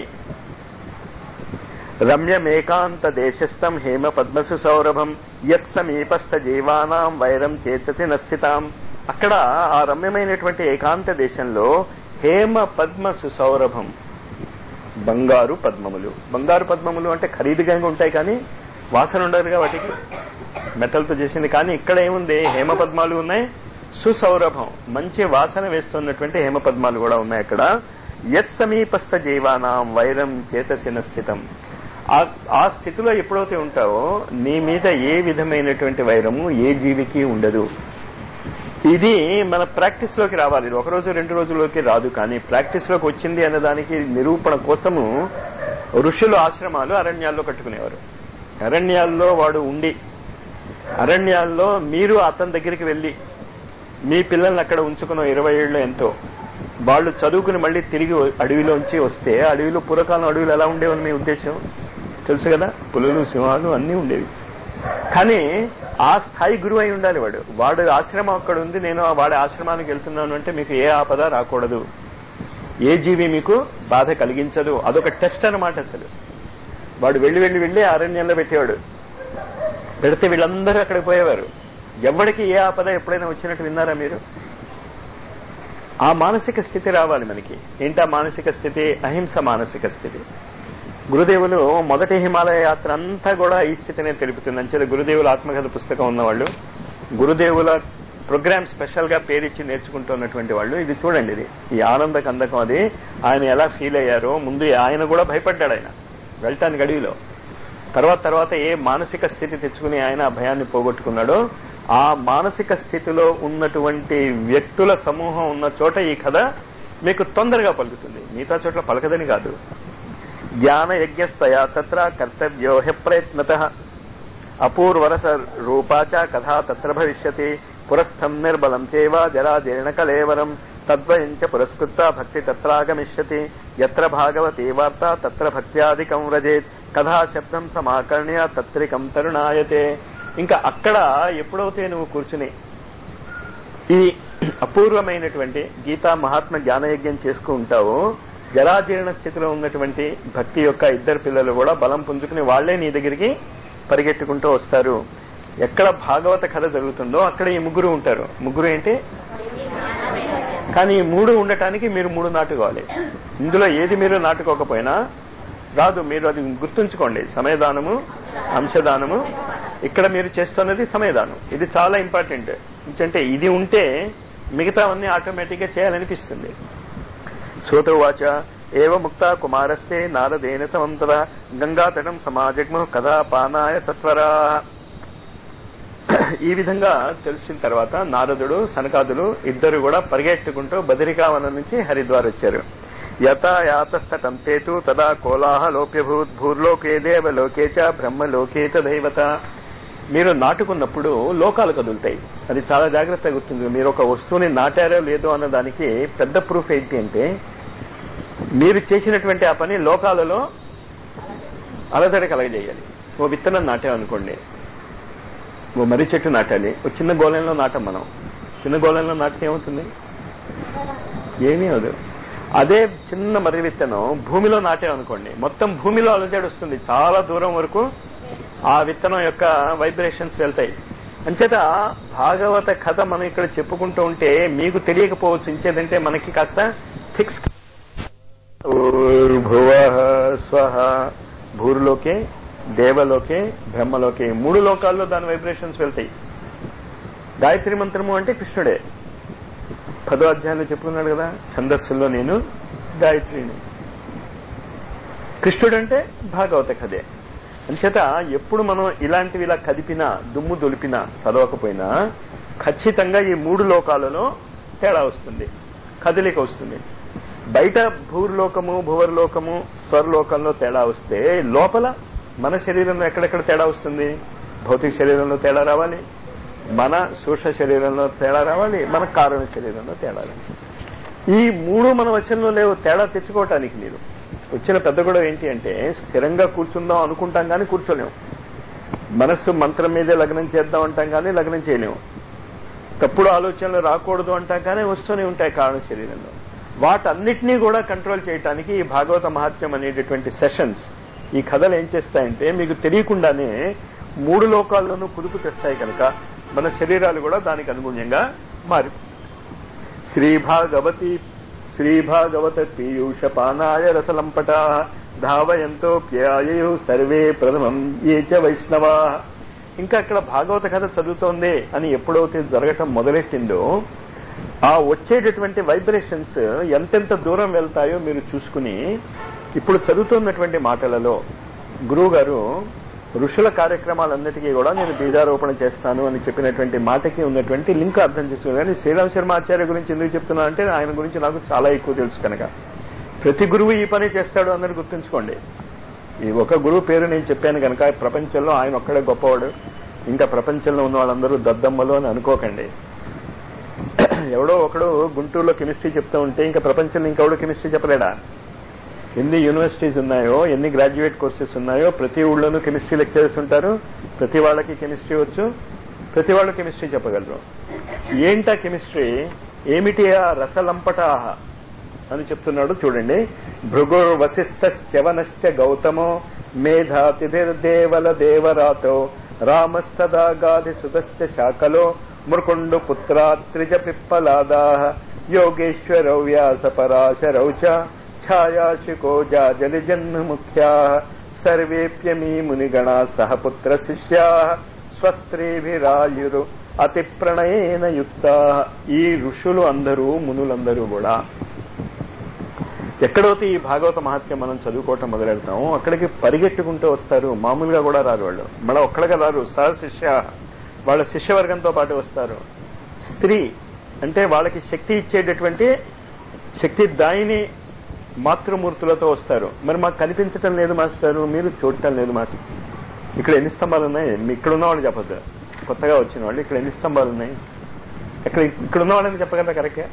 రమ్యమేకాంత దేశస్థం హేమ పద్మసు సౌరభం యత్ సమీపస్థ జీవానాం వైరం చేతసి నస్థితాం అక్కడ ఆ రమ్యమైనటువంటి ఏకాంత దేశంలో హేమ పద్మ సుసౌరభం బంగారు పద్మములు బంగారు పద్మములు అంటే ఖరీదుగా ఉంటాయి కానీ వాసన ఉండదుగా వాటికి మెటల్తో చేసింది కానీ ఇక్కడ ఏముంది హేమ పద్మాలు ఉన్నాయి సుసౌరభం మంచి వాసన వేస్తున్నటువంటి హేమ పద్మాలు కూడా ఉన్నాయి అక్కడ యత్ సమీపస్థ జీవానాం వైరం చేతసిన స్థితం ఆ స్థితిలో ఎప్పుడైతే ఉంటావో నీ మీద ఏ విధమైనటువంటి వైరము ఏ జీవికి ఉండదు ఇది మన ప్రాక్టీస్ లోకి రావాలి ఒక రోజు రెండు రోజుల్లోకి రాదు కానీ ప్రాక్టీస్ లోకి వచ్చింది అనే దానికి నిరూపణ కోసము ఋషులు ఆశ్రమాలు అరణ్యాల్లో కట్టుకునేవారు అరణ్యాల్లో వాడు ఉండి అరణ్యాల్లో మీరు అతని దగ్గరికి వెళ్లి మీ పిల్లల్ని అక్కడ ఉంచుకున్న ఇరవై ఏళ్ళు ఎంతో వాళ్ళు చదువుకుని మళ్ళీ తిరిగి అడవిలోంచి వస్తే అడవిలో పూర్వకాలం అడవులు ఎలా ఉండేవని మీ ఉద్దేశం తెలుసు కదా పులులు సింహాలు అన్నీ ఉండేవి కానీ ఆ స్థాయి గురువు అయి ఉండాలి వాడు వాడు ఆశ్రమం అక్కడ ఉంది నేను వాడి ఆశ్రమానికి వెళ్తున్నాను అంటే మీకు ఏ ఆపద రాకూడదు ఏ జీవి మీకు బాధ కలిగించదు అదొక టెస్ట్ అనమాట అసలు వాడు వెళ్లి వెళ్లి వెళ్లి అరణ్యంలో పెట్టేవాడు పెడితే వీళ్ళందరూ అక్కడికి పోయేవారు ఎవరికి ఏ ఆపద ఎప్పుడైనా వచ్చినట్టు విన్నారా మీరు ఆ మానసిక స్థితి రావాలి మనకి ఏంటి ఆ మానసిక స్థితి అహింస మానసిక స్థితి గురుదేవులు మొదటి హిమాలయ యాత్ర అంతా కూడా ఈ స్థితినే తెలుపుతుంది అంచేది గురుదేవుల ఆత్మకథ పుస్తకం ఉన్నవాళ్ళు గురుదేవుల ప్రోగ్రామ్ స్పెషల్ గా పేరిచ్చి నేర్చుకుంటున్నటువంటి వాళ్ళు ఇది చూడండి ఇది ఈ ఆనంద కందకం అది ఆయన ఎలా ఫీల్ అయ్యారో ముందు ఆయన కూడా భయపడ్డాడు ఆయన వెళ్ళటానికి అడవిలో తర్వాత తర్వాత ఏ మానసిక స్థితి తెచ్చుకుని ఆయన ఆ భయాన్ని పోగొట్టుకున్నాడో ఆ మానసిక స్థితిలో ఉన్నటువంటి వ్యక్తుల సమూహం ఉన్న చోట ఈ కథ మీకు తొందరగా పలుకుతుంది మిగతా చోట్ల పలకదని కాదు జ్ఞాన యజ్ఞస్తయా తత్ర కర్తవ్యో హె ప్రయత్నత అపూర్వరస రూపాచ కథా తత్ర భవిష్యతి పురస్థం నిర్బలం చేవ జరాజీర్ణ కలేవరం తద్వయంచ పురస్కృత భక్తి తత్రాగమిష్యతి ఎత్ర భాగవతి వార్త తత్ర భక్త్యాదికం వ్రజేత్ కథా శబ్దం సమాకర్ణ్య తత్రికం తరుణాయతే ఇంకా అక్కడ ఎప్పుడైతే నువ్వు కూర్చుని ఈ అపూర్వమైనటువంటి గీతా మహాత్మ జ్ఞానయజ్ఞం చేసుకుంటావో జరాజీర్ణ స్థితిలో ఉన్నటువంటి భక్తి యొక్క ఇద్దరు పిల్లలు కూడా బలం పుంజుకుని వాళ్లే నీ దగ్గరికి పరిగెట్టుకుంటూ వస్తారు ఎక్కడ భాగవత కథ జరుగుతుందో అక్కడ ఈ ముగ్గురు ఉంటారు ముగ్గురు ఏంటి కానీ ఈ మూడు ఉండటానికి మీరు మూడు నాటుకోవాలి ఇందులో ఏది మీరు నాటుకోకపోయినా రాదు మీరు అది గుర్తుంచుకోండి సమయదానము అంశదానము ఇక్కడ మీరు చేస్తున్నది సమయదానం ఇది చాలా ఇంపార్టెంట్ ఎందుకంటే ఇది ఉంటే మిగతావన్నీ ఆటోమేటిక్ గా చేయాలనిపిస్తుంది శ్రోతవాచ ఏవ ముక్త కుమారస్తే నారదేన సమంతర గంగాతటం సమాజగ్మ కథా పానాయ సత్వరా ఈ విధంగా తెలిసిన తర్వాత నారదుడు సనకాదులు ఇద్దరు కూడా పరిగెట్టుకుంటూ బదరికావనం నుంచి హరిద్వార్ వచ్చారు యథాయాతస్తటం తేతు తదా కోలాహలోప్యభూత్ భూర్లోకే దేవలోకే చ బ్రహ్మలోకే చ దైవత మీరు నాటుకున్నప్పుడు లోకాలు కదులుతాయి అది చాలా జాగ్రత్తగా గుర్తుంది మీరు ఒక వస్తువుని నాటారో లేదో అన్న దానికి పెద్ద ప్రూఫ్ ఏంటి అంటే మీరు చేసినటువంటి ఆ పని లోకాలలో అలజడి కలగజేయాలి ఓ విత్తనం నాటామనుకోండి ఓ మర్రి చెట్టు నాటాలి ఓ చిన్న గోళంలో నాటాం మనం చిన్న గోళంలో నాటితే ఏమవుతుంది ఏమీ అవదు అదే చిన్న మర్రి విత్తనం భూమిలో నాటామనుకోండి మొత్తం భూమిలో అలజడి వస్తుంది చాలా దూరం వరకు ఆ విత్తనం యొక్క వైబ్రేషన్స్ వెళ్తాయి అంచేత భాగవత కథ మనం ఇక్కడ చెప్పుకుంటూ ఉంటే మీకు తెలియకపోవచ్చు ఇంచేదంటే మనకి కాస్త ఫిక్స్ భువ స్వహ భూర్లోకే దేవలోకే బ్రహ్మలోకే మూడు లోకాల్లో దాని వైబ్రేషన్స్ వెళ్తాయి గాయత్రి మంత్రము అంటే కృష్ణుడే పదో అధ్యాయంలో చెప్పుకున్నాడు కదా ఛందస్సుల్లో నేను గాయత్రిని కృష్ణుడు అంటే భాగవత కథే అంచేత ఎప్పుడు మనం ఇలాంటివి ఇలా కదిపినా దుమ్ము దొలిపినా చదవకపోయినా ఖచ్చితంగా ఈ మూడు లోకాలలో తేడా వస్తుంది కదలిక వస్తుంది బయట భూర్లోకము భువర్లోకము స్వర్లోకంలో తేడా వస్తే లోపల మన శరీరంలో ఎక్కడెక్కడ తేడా వస్తుంది భౌతిక శరీరంలో తేడా రావాలి మన సూక్ష్మ శరీరంలో తేడా రావాలి మన కారణ శరీరంలో తేడా రావాలి ఈ మూడు మన వచనంలో లేవు తేడా తెచ్చుకోవటానికి మీరు వచ్చిన పెద్ద గొడవ ఏంటి అంటే స్థిరంగా కూర్చుందాం అనుకుంటాం కానీ కూర్చోలేము మనస్సు మంత్రం మీదే లగ్నం చేద్దాం అంటాం కానీ లగ్నం చేయలేము తప్పుడు ఆలోచనలు రాకూడదు అంటాం కానీ వస్తూనే ఉంటాయి కారణ శరీరంలో వాటన్నిటినీ కూడా కంట్రోల్ చేయడానికి ఈ భాగవత మహత్యం అనేటటువంటి సెషన్స్ ఈ కథలు ఏం చేస్తాయంటే మీకు తెలియకుండానే మూడు లోకాల్లోనూ కుదుపు తెస్తాయి కనుక మన శరీరాలు కూడా దానికి అనుగుణ్యంగా మారి శ్రీ భాగవతి శ్రీ భాగవత పీయూష పానాయ రసలంపట ధావయంతో ప్యాయు సర్వే ప్రథమం ఏ చ వైష్ణవా ఇంకా అక్కడ భాగవత కథ చదువుతోంది అని ఎప్పుడైతే జరగటం మొదలెట్టిందో ఆ వచ్చేటటువంటి వైబ్రేషన్స్ ఎంతెంత దూరం వెళ్తాయో మీరు చూసుకుని ఇప్పుడు చదువుతున్నటువంటి మాటలలో గురువు గారు ఋషుల కార్యక్రమాలన్నిటికీ కూడా నేను బీజారోపణ చేస్తాను అని చెప్పినటువంటి మాటకి ఉన్నటువంటి లింక్ అర్థం చేసుకుని శ్రీరామ్ శర్మ ఆచార్య గురించి ఎందుకు చెప్తున్నా అంటే ఆయన గురించి నాకు చాలా ఎక్కువ తెలుసు కనుక ప్రతి గురువు ఈ పని చేస్తాడు అన్నది గుర్తుంచుకోండి ఈ ఒక గురువు పేరు నేను చెప్పాను కనుక ప్రపంచంలో ఆయన ఒక్కడే గొప్పవాడు ఇంకా ప్రపంచంలో ఉన్న వాళ్ళందరూ దద్దమ్మలు అని అనుకోకండి ఎవడో ఒకడు గుంటూరులో కెమిస్ట్రీ చెప్తూ ఉంటే ఇంకా ప్రపంచంలో ఇంకెవడో కెమిస్ట్రీ చెప్పలేడా ఎన్ని యూనివర్సిటీస్ ఉన్నాయో ఎన్ని గ్రాడ్యుయేట్ కోర్సెస్ ఉన్నాయో ప్రతి ఊళ్ళోనూ కెమిస్ట్రీ లెక్చరర్స్ ఉంటారు ప్రతి వాళ్ళకి కెమిస్ట్రీ వచ్చు ప్రతి వాళ్ళు కెమిస్ట్రీ చెప్పగలరు ఏంటా కెమిస్ట్రీ ఏమిటి ఆ రసలంపటాహ అని చెప్తున్నాడు చూడండి భృగుర్ వశిష్ఠ శ్చవనశ్చ గౌతమో మేధాతిథిర్దేవల దేవరాతో రామస్తదా గాధి సుతశ్చ శాఖలో మృకుండు పుత్రాత్రిజ పిప్పలాదా యోగేశ్వరౌ వ్యాస పరాశరౌ చ ఛాయాశికో జాజలి జన్మ ముఖ్యా సర్వేప్యమీ మునిగణ సహ పుత్ర శిష్యా స్వస్త్రీభిరాయురు అతి ప్రణయేన యుక్త ఈ ఋషులు అందరూ మునులందరూ కూడా ఎక్కడైతే ఈ భాగవత మహత్యం మనం చదువుకోవటం మొదలెడతామో అక్కడికి పరిగెట్టుకుంటూ వస్తారు మామూలుగా కూడా రారు వాళ్ళు మళ్ళీ ఒక్కడిగా రారు సహ శిష్య వాళ్ళ శిష్యవర్గంతో పాటు వస్తారు స్త్రీ అంటే వాళ్ళకి శక్తి ఇచ్చేటటువంటి శక్తి దాయిని మాతృమూర్తులతో వస్తారు మరి మాకు కనిపించటం లేదు మాస్టారు మీరు చూడటం లేదు మాస్టర్ ఇక్కడ ఎన్ని స్తంభాలు ఉన్నాయి మీ ఇక్కడ ఉన్నవాళ్ళు చెప్పద్దు కొత్తగా వచ్చిన వాళ్ళు ఇక్కడ ఎన్ని స్తంభాలు ఉన్నాయి ఇక్కడ ఇక్కడ ఉన్నవాళ్ళని చెప్పగలరా కరెక్ట్గా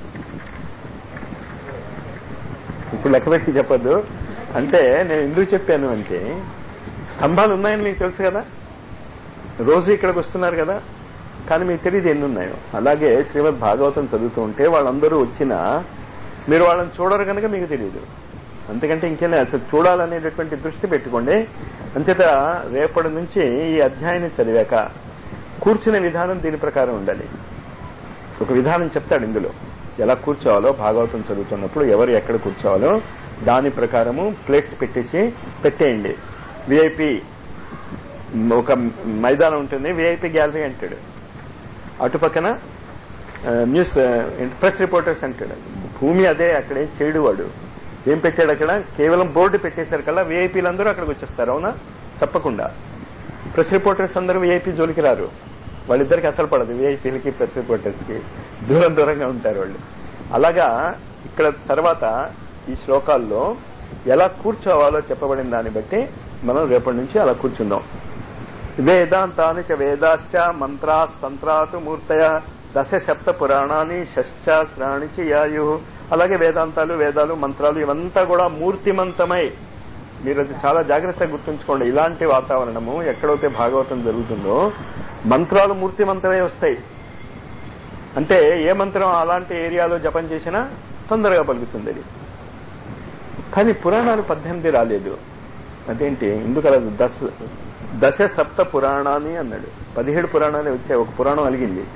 ఇప్పుడు లెక్క పెట్టి చెప్పొద్దు అంటే నేను ఎందుకు చెప్పాను అంటే స్తంభాలు ఉన్నాయని మీకు తెలుసు కదా రోజు ఇక్కడికి వస్తున్నారు కదా కానీ మీకు తెలియదు ఎన్ని ఉన్నాయో అలాగే శ్రీమద్ భాగవతం చదువుతూ ఉంటే వాళ్ళందరూ వచ్చినా మీరు వాళ్ళని చూడరు కనుక మీకు తెలియదు అంతకంటే ఇంకేం అసలు చూడాలనేటటువంటి దృష్టి పెట్టుకోండి అంచేత రేపటి నుంచి ఈ అధ్యాయాన్ని చదివాక కూర్చునే విధానం దీని ప్రకారం ఉండాలి ఒక విధానం చెప్తాడు ఇందులో ఎలా కూర్చోవాలో భాగవతం చదువుతున్నప్పుడు ఎవరు ఎక్కడ కూర్చోవాలో దాని ప్రకారము ప్లేట్స్ పెట్టేసి పెట్టేయండి విఐపి ఒక మైదానం ఉంటుంది విఐపి గ్యాలరీ అంటాడు అటుపక్కన న్యూస్ ప్రెస్ రిపోర్టర్స్ అంటాడు భూమి అదే అక్కడే చేయడు వాడు ఏం పెట్టాడు అక్కడ కేవలం బోర్డు పెట్టేశారు కల్లా విఐపీలు అందరూ అక్కడికి వచ్చేస్తారు అవునా తప్పకుండా ప్రెస్ రిపోర్టర్స్ అందరూ విఐపీ జోలికి రారు వాళ్ళిద్దరికి అసలు పడదు విఐపీలకి ప్రెస్ రిపోర్టర్స్ కి దూరం దూరంగా ఉంటారు వాళ్ళు అలాగా ఇక్కడ తర్వాత ఈ శ్లోకాల్లో ఎలా కూర్చోవాలో చెప్పబడిన దాన్ని బట్టి మనం రేపటి నుంచి అలా కూర్చుందాం వేదాంతాని చ వేదాశ్చ మంత్రాస్తంత్రాతు మూర్తయ దశ సప్త పురాణాన్ని షష్టాస్త్రాణి యాయు అలాగే వేదాంతాలు వేదాలు మంత్రాలు ఇవంతా కూడా మూర్తిమంతమై మీరు అది చాలా జాగ్రత్తగా గుర్తుంచుకోండి ఇలాంటి వాతావరణము ఎక్కడైతే భాగవతం జరుగుతుందో మంత్రాలు మూర్తిమంతమై వస్తాయి అంటే ఏ మంత్రం అలాంటి ఏరియాలో జపం చేసినా తొందరగా పలుకుతుంది అది కానీ పురాణాలు పద్దెనిమిది రాలేదు అదేంటి ఎందుకు అలా దశ దశ సప్త పురాణాన్ని అన్నాడు పదిహేడు పురాణాలే వచ్చాయి ఒక పురాణం అలిగింది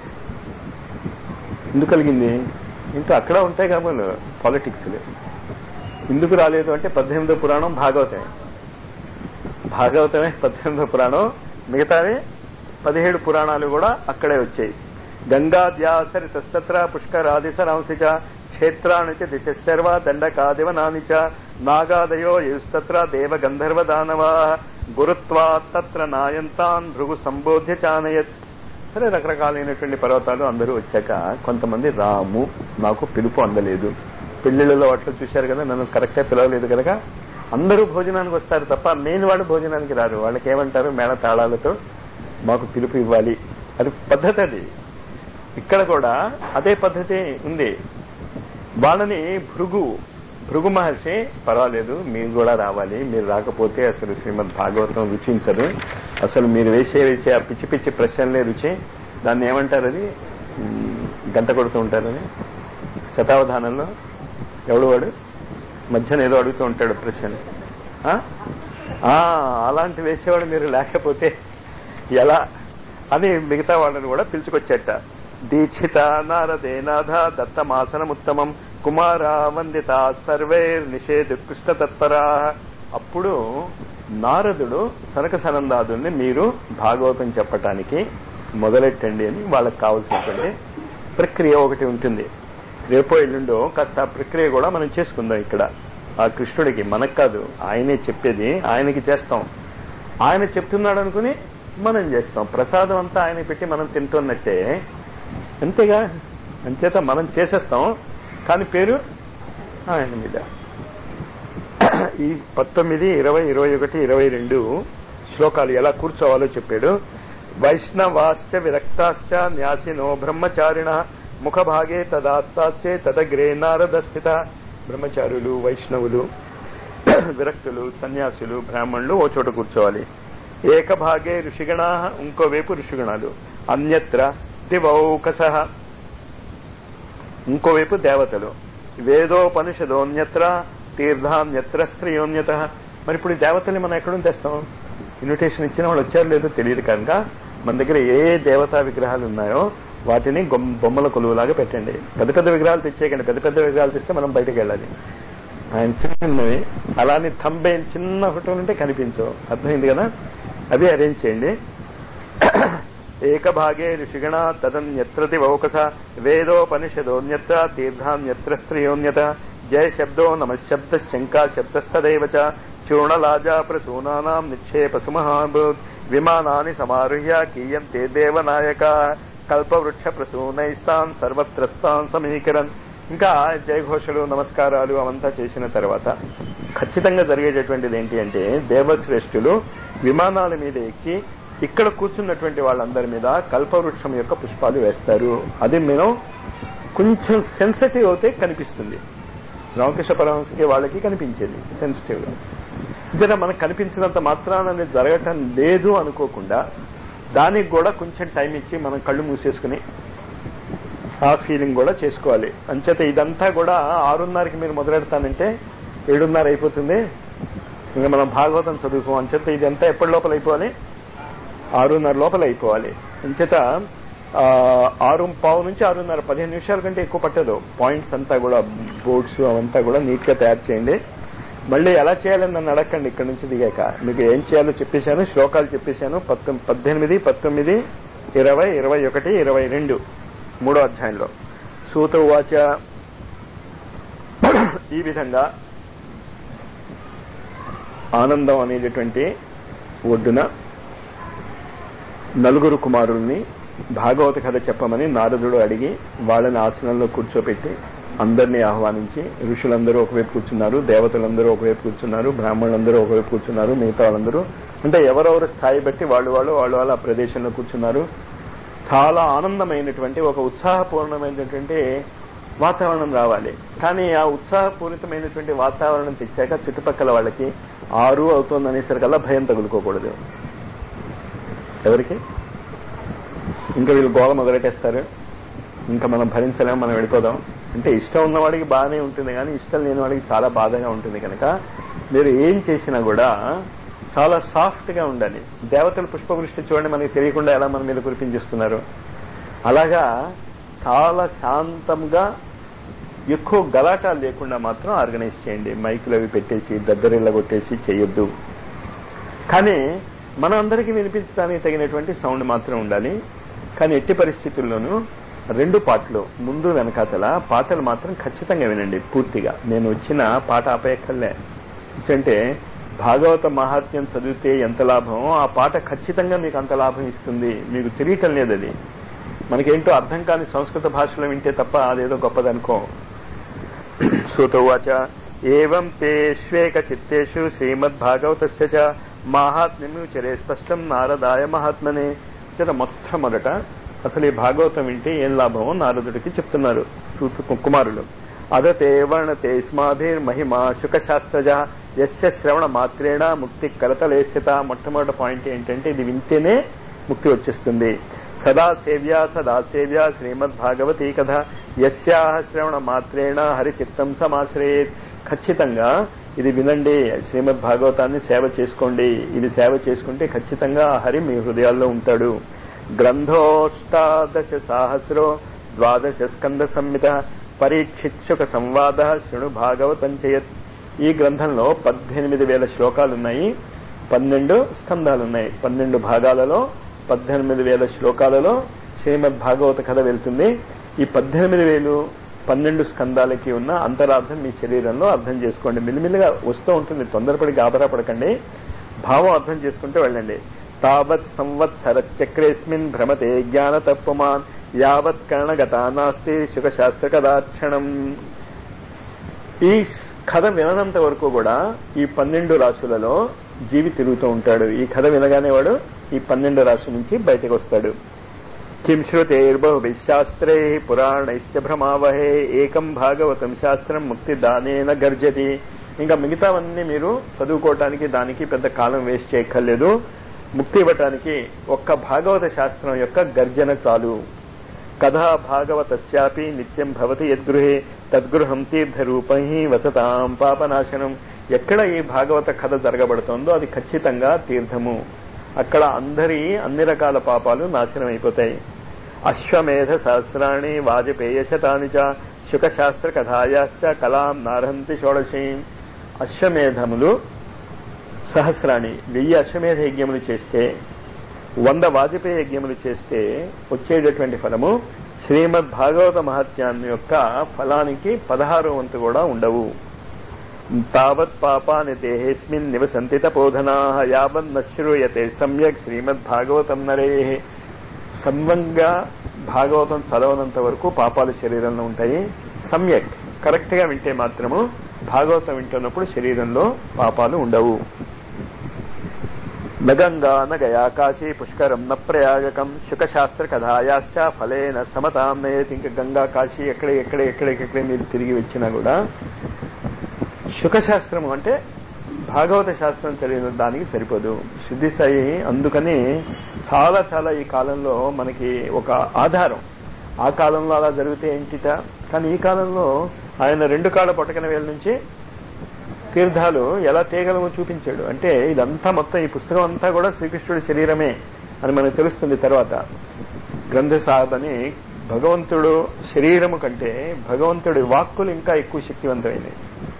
ఎందుకు కలిగింది ఇంకా అక్కడ ఉంటాయి కాబట్టి పాలిటిక్స్ ఎందుకు రాలేదు అంటే పద్దెనిమిదో పురాణం భాగవతమే భాగవతమే పద్దెనిమిదో పురాణం మిగతావి పదిహేడు పురాణాలు కూడా అక్కడే వచ్చాయి గంగాద్యాసరి తస్తత్ర పుష్కరాది సరాంశిచ క్షేత్రాన్ని చ దిశర్వ దండకాదివ నాని చ నాగాదయో యుస్తత్ర దేవ గంధర్వ దానవా గురుత్వా తత్ర నాయంతాన్ భృగు సంబోధ్య చానయత్ సరే రకరకాలైనటువంటి పర్వతాలు అందరూ వచ్చాక కొంతమంది రాము నాకు పిలుపు అందలేదు పెళ్లిళ్ళలో అట్లా చూశారు కదా నన్ను కరెక్ట్గా పిలవలేదు కనుక అందరూ భోజనానికి వస్తారు తప్ప మెయిన్ వాళ్ళు భోజనానికి రారు వాళ్ళకి ఏమంటారు మేళ తాళాలతో మాకు పిలుపు ఇవ్వాలి అది పద్ధతి అది ఇక్కడ కూడా అదే పద్ధతి ఉంది వాళ్ళని భృగు భృగు మహర్షి పర్వాలేదు మీరు కూడా రావాలి మీరు రాకపోతే అసలు శ్రీమద్ భాగవతం రుచించదు అసలు మీరు వేసే వేసే ఆ పిచ్చి పిచ్చి ప్రశ్నలే రుచి దాన్ని ఏమంటారు అది గంట కొడుతూ ఉంటారని శతావధానంలో ఎవడు వాడు మధ్యన ఏదో అడుగుతూ ఉంటాడు ప్రశ్న అలాంటి వేసేవాడు మీరు లేకపోతే ఎలా అని మిగతా వాళ్ళని కూడా పిలుచుకొచ్చేట దీక్షిత నారదేనాథ దత్తమాసనముత్తమం కుమార వందిత సర్వేర్ నిషేధ కృష్ణ తత్పరా అప్పుడు నారదుడు సనక సనందాదుల్ని మీరు భాగవతం చెప్పటానికి మొదలెట్టండి అని వాళ్ళకి కావాల్సినటువంటి ప్రక్రియ ఒకటి ఉంటుంది రేపో ఎల్లుండో కాస్త ఆ ప్రక్రియ కూడా మనం చేసుకుందాం ఇక్కడ ఆ కృష్ణుడికి మనకు కాదు ఆయనే చెప్పేది ఆయనకి చేస్తాం ఆయన చెప్తున్నాడు అనుకుని మనం చేస్తాం ప్రసాదం అంతా ఆయన పెట్టి మనం తింటున్నట్టే అంతేగా అంచేత మనం చేసేస్తాం కానీ పేరు ఆయన మీద ఈ పంతొమ్మిది ఇరవై ఇరవై ఒకటి ఇరవై రెండు శ్లోకాలు ఎలా కూర్చోవాలో చెప్పాడు వైష్ణవాశ్చ విరక్తాశ్చ న్యాసినో బ్రహ్మచారిణ ముఖభాగే తదాస్తాశ్చే తదగ్రే నారద స్థిత బ్రహ్మచారులు వైష్ణవులు విరక్తులు సన్యాసులు బ్రాహ్మణులు ఓ చోట కూర్చోవాలి ఏకభాగే ఋషిగణా ఇంకోవైపు ఋషిగణాలు అన్యత్ర దివౌకస ఇంకోవైపు దేవతలు వేదోపనిషదోన్యత్ర తీర్థాన్యత్ర స్త్రీయోన్యత మరి ఇప్పుడు ఈ దేవతల్ని మనం ఎక్కడుండి తెస్తాం ఇన్విటేషన్ ఇచ్చిన వాళ్ళు వచ్చారు లేదో తెలియదు కనుక మన దగ్గర ఏ దేవతా విగ్రహాలు ఉన్నాయో వాటిని గొమ్- బొమ్మల కొలువులాగా పెట్టండి పెద్ద పెద్ద విగ్రహాలు తెచ్చేయకండి పెద్ద పెద్ద విగ్రహాలు తెస్తే మనం బయటకు వెళ్ళాలి ఆయన చిన్నవి అలానే థంబే చిన్న ఫోటోలు ఉంటే కనిపించవు అర్థమైంది కదా అవి అరేంజ్ చేయండి ఏకభాగే ఋషిగణ తదన్యత్రతి వౌకస వేదోపనిషదోన్యత్ర తీర్థాన్యత్ర స్త్రియోన్యత జయ శబ్దో నమశబ్ద శంకా శబ్దస్తదైవ చ చూర్ణలాజా ప్రసూనానాం నిక్షేప సుమహాభూత్ విమానాని సమారుహ్య కీయంతే దేవనాయక కల్పవృక్ష ప్రసూనైస్తాన్ సర్వత్రస్తాన్ సమీకరన్ ఇంకా జయఘోషలు నమస్కారాలు అవంతా చేసిన తర్వాత ఖచ్చితంగా జరిగేటటువంటిది ఏంటి అంటే దేవశ్రేష్ఠులు విమానాల మీద ఎక్కి ఇక్కడ కూర్చున్నటువంటి వాళ్ళందరి మీద కల్పవృక్షం యొక్క పుష్పాలు వేస్తారు అది మేము కొంచెం సెన్సిటివ్ అవుతే కనిపిస్తుంది రామకృష్ణ పరమహంసకి వాళ్ళకి కనిపించేది సెన్సిటివ్ గా జర మనకు కనిపించినంత మాత్రాన అనేది జరగటం లేదు అనుకోకుండా దానికి కూడా కొంచెం టైం ఇచ్చి మనం కళ్ళు మూసేసుకుని ఆ ఫీలింగ్ కూడా చేసుకోవాలి అంచేత ఇదంతా కూడా ఆరున్నరకి మీరు మొదలెడతానంటే ఏడున్నర అయిపోతుంది ఇంకా మనం భాగవతం చదువుకోం అంచేత ఇదంతా ఎప్పటి లోపల అయిపోవాలి ఆరున్నర లోపల అయిపోవాలి అంచేత ఆ, ఆరు పావు నుంచి ఆరున్నర పదిహేను నిమిషాల కంటే ఎక్కువ పట్టదు పాయింట్స్ అంతా కూడా బోర్డ్స్ అవంతా కూడా నీట్ గా తయారు చేయండి మళ్ళీ ఎలా చేయాలని నన్ను అడగండి ఇక్కడ నుంచి దిగాక మీకు ఏం చేయాలో చెప్పేశాను శ్లోకాలు చెప్పేశాను పద్దె- పద్దెనిమిది పంతొమ్మిది ఇరవై ఇరవై ఒకటి ఇరవై రెండు మూడో అధ్యాయంలో సూత ఉవాచ ఈ విధంగా ఆనందం అనేటటువంటి ఒడ్డున నలుగురు కుమారుల్ని భాగవత కథ చెప్పమని నారదుడు అడిగి వాళ్ళని ఆసనంలో కూర్చోపెట్టి అందరినీ ఆహ్వానించి ఋషులందరూ ఒకవైపు కూర్చున్నారు దేవతలందరూ ఒకవైపు కూర్చున్నారు బ్రాహ్మణులందరూ ఒకవైపు కూర్చున్నారు మిగతా వాళ్ళందరూ అంటే ఎవరెవరు స్థాయి బట్టి వాళ్ళు వాళ్ళు వాళ్ళు వాళ్ళు ఆ ప్రదేశంలో కూర్చున్నారు చాలా ఆనందమైనటువంటి ఒక ఉత్సాహపూర్ణమైనటువంటి వాతావరణం రావాలి కానీ ఆ ఉత్సాహపూరితమైనటువంటి వాతావరణం తెచ్చాక చుట్టుపక్కల వాళ్ళకి ఆరు అవుతుంది అనేసరికల్లా భయం తగులుకోకూడదు ఎవరికి ఇంకా వీళ్ళు గోల మొదలెట్టేస్తారు ఇంకా మనం భరించలేము మనం వెళ్ళిపోదాం అంటే ఇష్టం ఉన్నవాడికి బాగానే ఉంటుంది కానీ ఇష్టం లేని వాడికి చాలా బాధగా ఉంటుంది కనుక మీరు ఏం చేసినా కూడా చాలా సాఫ్ట్ గా ఉండాలి దేవతల పుష్పవృష్టి చూడండి మనకి తెలియకుండా ఎలా మన మీద కురిపించేస్తున్నారు అలాగా చాలా శాంతంగా ఎక్కువ గలాటాలు లేకుండా మాత్రం ఆర్గనైజ్ చేయండి మైకులు అవి పెట్టేసి దద్దరిల్ల కొట్టేసి చేయొద్దు కానీ మన అందరికీ వినిపించడానికి తగినటువంటి సౌండ్ మాత్రం ఉండాలి కానీ ఎట్టి పరిస్థితుల్లోనూ రెండు పాటలు ముందు వెనకాతల పాటలు మాత్రం ఖచ్చితంగా వినండి పూర్తిగా నేను వచ్చిన పాట ఆపేయక్కర్లే ఎందుకంటే భాగవత మహాత్మ్యం చదివితే ఎంత లాభం ఆ పాట ఖచ్చితంగా మీకు అంత లాభం ఇస్తుంది మీకు తెలియటం లేదు అది మనకేంటో అర్థం కాని సంస్కృత భాషలో వింటే తప్ప అదేదో గొప్పదనుకో సూతోవాచ ఏం తేష్వేక చిత్తేషు శ్రీమద్భాగవతస్య చ మాహాత్మ్యముచరే స్పష్టం నారదాయ మహాత్మనే చేత మొట్టమొదట అసలు ఈ భాగవతం వింటే ఏం లాభమో నారదుడికి చెప్తున్నారు సూత కుమారులు అదతే వర్ణతే స్మాభిర్ మహిమా శుకశాస్త్రజ యస్య శ్రవణ మాత్రేణ ముక్తి కరతలే స్థిత మొట్టమొదటి పాయింట్ ఏంటంటే ఇది వింటేనే ముక్తి వచ్చేస్తుంది సదా సేవ్య సదా సేవ్య శ్రీమద్ భాగవతి కథ యస్యా శ్రవణ మాత్రేణ హరిచిత్తం సమాశ్రయేత్ ఖచ్చితంగా ఇది వినండి శ్రీమద్ భాగవతాన్ని సేవ చేసుకోండి ఇది సేవ చేసుకుంటే ఖచ్చితంగా ఆ హరి మీ హృదయాల్లో ఉంటాడు గ్రంథోష్టాదశ సాహస్రో ద్వాదశ స్కంద సంహిత పరీక్షిత్సుక సంవాద శృణు భాగవతం చేయత్ ఈ గ్రంథంలో పద్దెనిమిది వేల శ్లోకాలున్నాయి పన్నెండు స్కందాలున్నాయి పన్నెండు భాగాలలో పద్దెనిమిది వేల శ్లోకాలలో శ్రీమద్ భాగవత కథ వెళ్తుంది ఈ పద్దెనిమిది వేలు పన్నెండు స్కందాలకి ఉన్న అంతరార్థం మీ శరీరంలో అర్థం చేసుకోండి మిల్లిమిల్లిగా వస్తూ ఉంటుంది తొందరపడి గాబరా పడకండి భావం అర్థం చేసుకుంటూ వెళ్ళండి తావత్ సంవత్సర చక్రేస్మిన్ భ్రమతే జ్ఞాన తత్వమాన్ యావత్ కర్ణగతా నాస్తి శుకశాస్త్ర కదాక్షణం ఈ కథ విననంత వరకు కూడా ఈ పన్నెండు రాశులలో జీవి తిరుగుతూ ఉంటాడు ఈ కథ వినగానే వాడు ఈ పన్నెండు రాశుల నుంచి బయటకు వస్తాడు కిం శ్రుతేర్బహుభిశాస్త్రే పురాణైశ్చ భ్రమావహే ఏకం భాగవతం శాస్త్రం ముక్తి దానేన గర్జతి ఇంకా మిగతావన్నీ మీరు చదువుకోవటానికి దానికి పెద్ద కాలం వేస్ట్ చేయక్కర్లేదు ముక్తి ఇవ్వటానికి ఒక్క భాగవత శాస్త్రం యొక్క గర్జన చాలు కథా భాగవతస్యాపి నిత్యం భవతి యద్గృహే తద్గృహం తీర్థరూపై వసతాం పాపనాశనం ఎక్కడ ఈ భాగవత కథ జరగబడుతోందో అది ఖచ్చితంగా తీర్థము అక్కడ అందరి అన్ని రకాల పాపాలు నాశనం అయిపోతాయి అశ్వమేధ సహస్రాణి వాజపేయ శతాని చ శుకశాస్త్ర కథాయాశ్చ కలాం నార్హంతి షోడశీ అశ్వమేధములు సహస్రాణి వెయ్యి అశ్వమేధ యజ్ఞములు చేస్తే వంద వాజపేయ యజ్ఞములు చేస్తే వచ్చేటటువంటి ఫలము శ్రీమద్ భాగవత మహత్యాన్ని యొక్క ఫలానికి పదహారు వంతు కూడా ఉండవు తావత్ పాపాని దేహేస్మిన్ నివసంతి తపోధనా యావన్ నశ్రూయతే సమ్యక్ శ్రీమద్ భాగవతం నరే సమ్యంగా భాగవతం చదవనంత వరకు పాపాలు శరీరంలో ఉంటాయి సమ్యక్ కరెక్ట్ గా వింటే మాత్రము భాగవతం వింటున్నప్పుడు శరీరంలో పాపాలు ఉండవు నగంగా నగయా కాశీ పుష్కరం న ప్రయాగకం శుకశాస్త్ర కథాయాశ్చ ఫలేన సమతాం నయతి ఇంకా గంగా కాశీ ఎక్కడ ఎక్కడ ఎక్కడెక్కడ మీరు తిరిగి వచ్చినా కూడా శుకశాస్త్రము అంటే భాగవత శాస్త్రం చదివిన దానికి సరిపోదు శుద్ధి సాయి అందుకని చాలా చాలా ఈ కాలంలో మనకి ఒక ఆధారం ఆ కాలంలో అలా జరిగితే ఏంటిట కానీ ఈ కాలంలో ఆయన రెండు కాళ్ళ పొటకన వేల నుంచి తీర్థాలు ఎలా తీయగలమో చూపించాడు అంటే ఇదంతా మొత్తం ఈ పుస్తకం అంతా కూడా శ్రీకృష్ణుడి శరీరమే అని మనకు తెలుస్తుంది తర్వాత గ్రంథ సాధని భగవంతుడు శరీరము కంటే భగవంతుడి వాక్కులు ఇంకా ఎక్కువ శక్తివంతమైనవి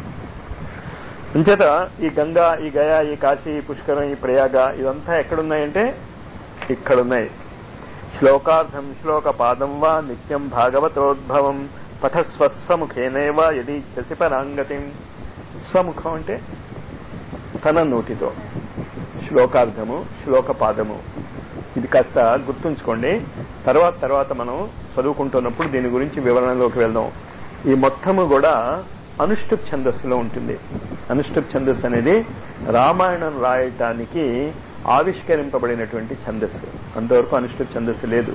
అంచేత ఈ గంగా ఈ గయా ఈ కాశీ ఈ పుష్కరం ఈ ప్రయాగ ఇదంతా ఎక్కడున్నాయంటే ఇక్కడున్నాయి శ్లోకార్థం శ్లోక పాదం వా నిత్యం భాగవతోద్భవం పఠ స్వస్వముఖేనేవ యది ఇచ్చసి పరాంగతిం స్వముఖం అంటే తన నోటితో శ్లోకార్థము శ్లోక పాదము ఇది కాస్త గుర్తుంచుకోండి తర్వాత తర్వాత మనం చదువుకుంటున్నప్పుడు దీని గురించి వివరణలోకి వెళ్దాం ఈ మొత్తము కూడా అనుష్ఠుప్ ఛందస్సులో ఉంటుంది అనుష్ఠుప్ ఛందస్సు అనేది రామాయణం రాయటానికి ఆవిష్కరింపబడినటువంటి ఛందస్సు అంతవరకు అనుష్ఠుప్ ఛందస్సు లేదు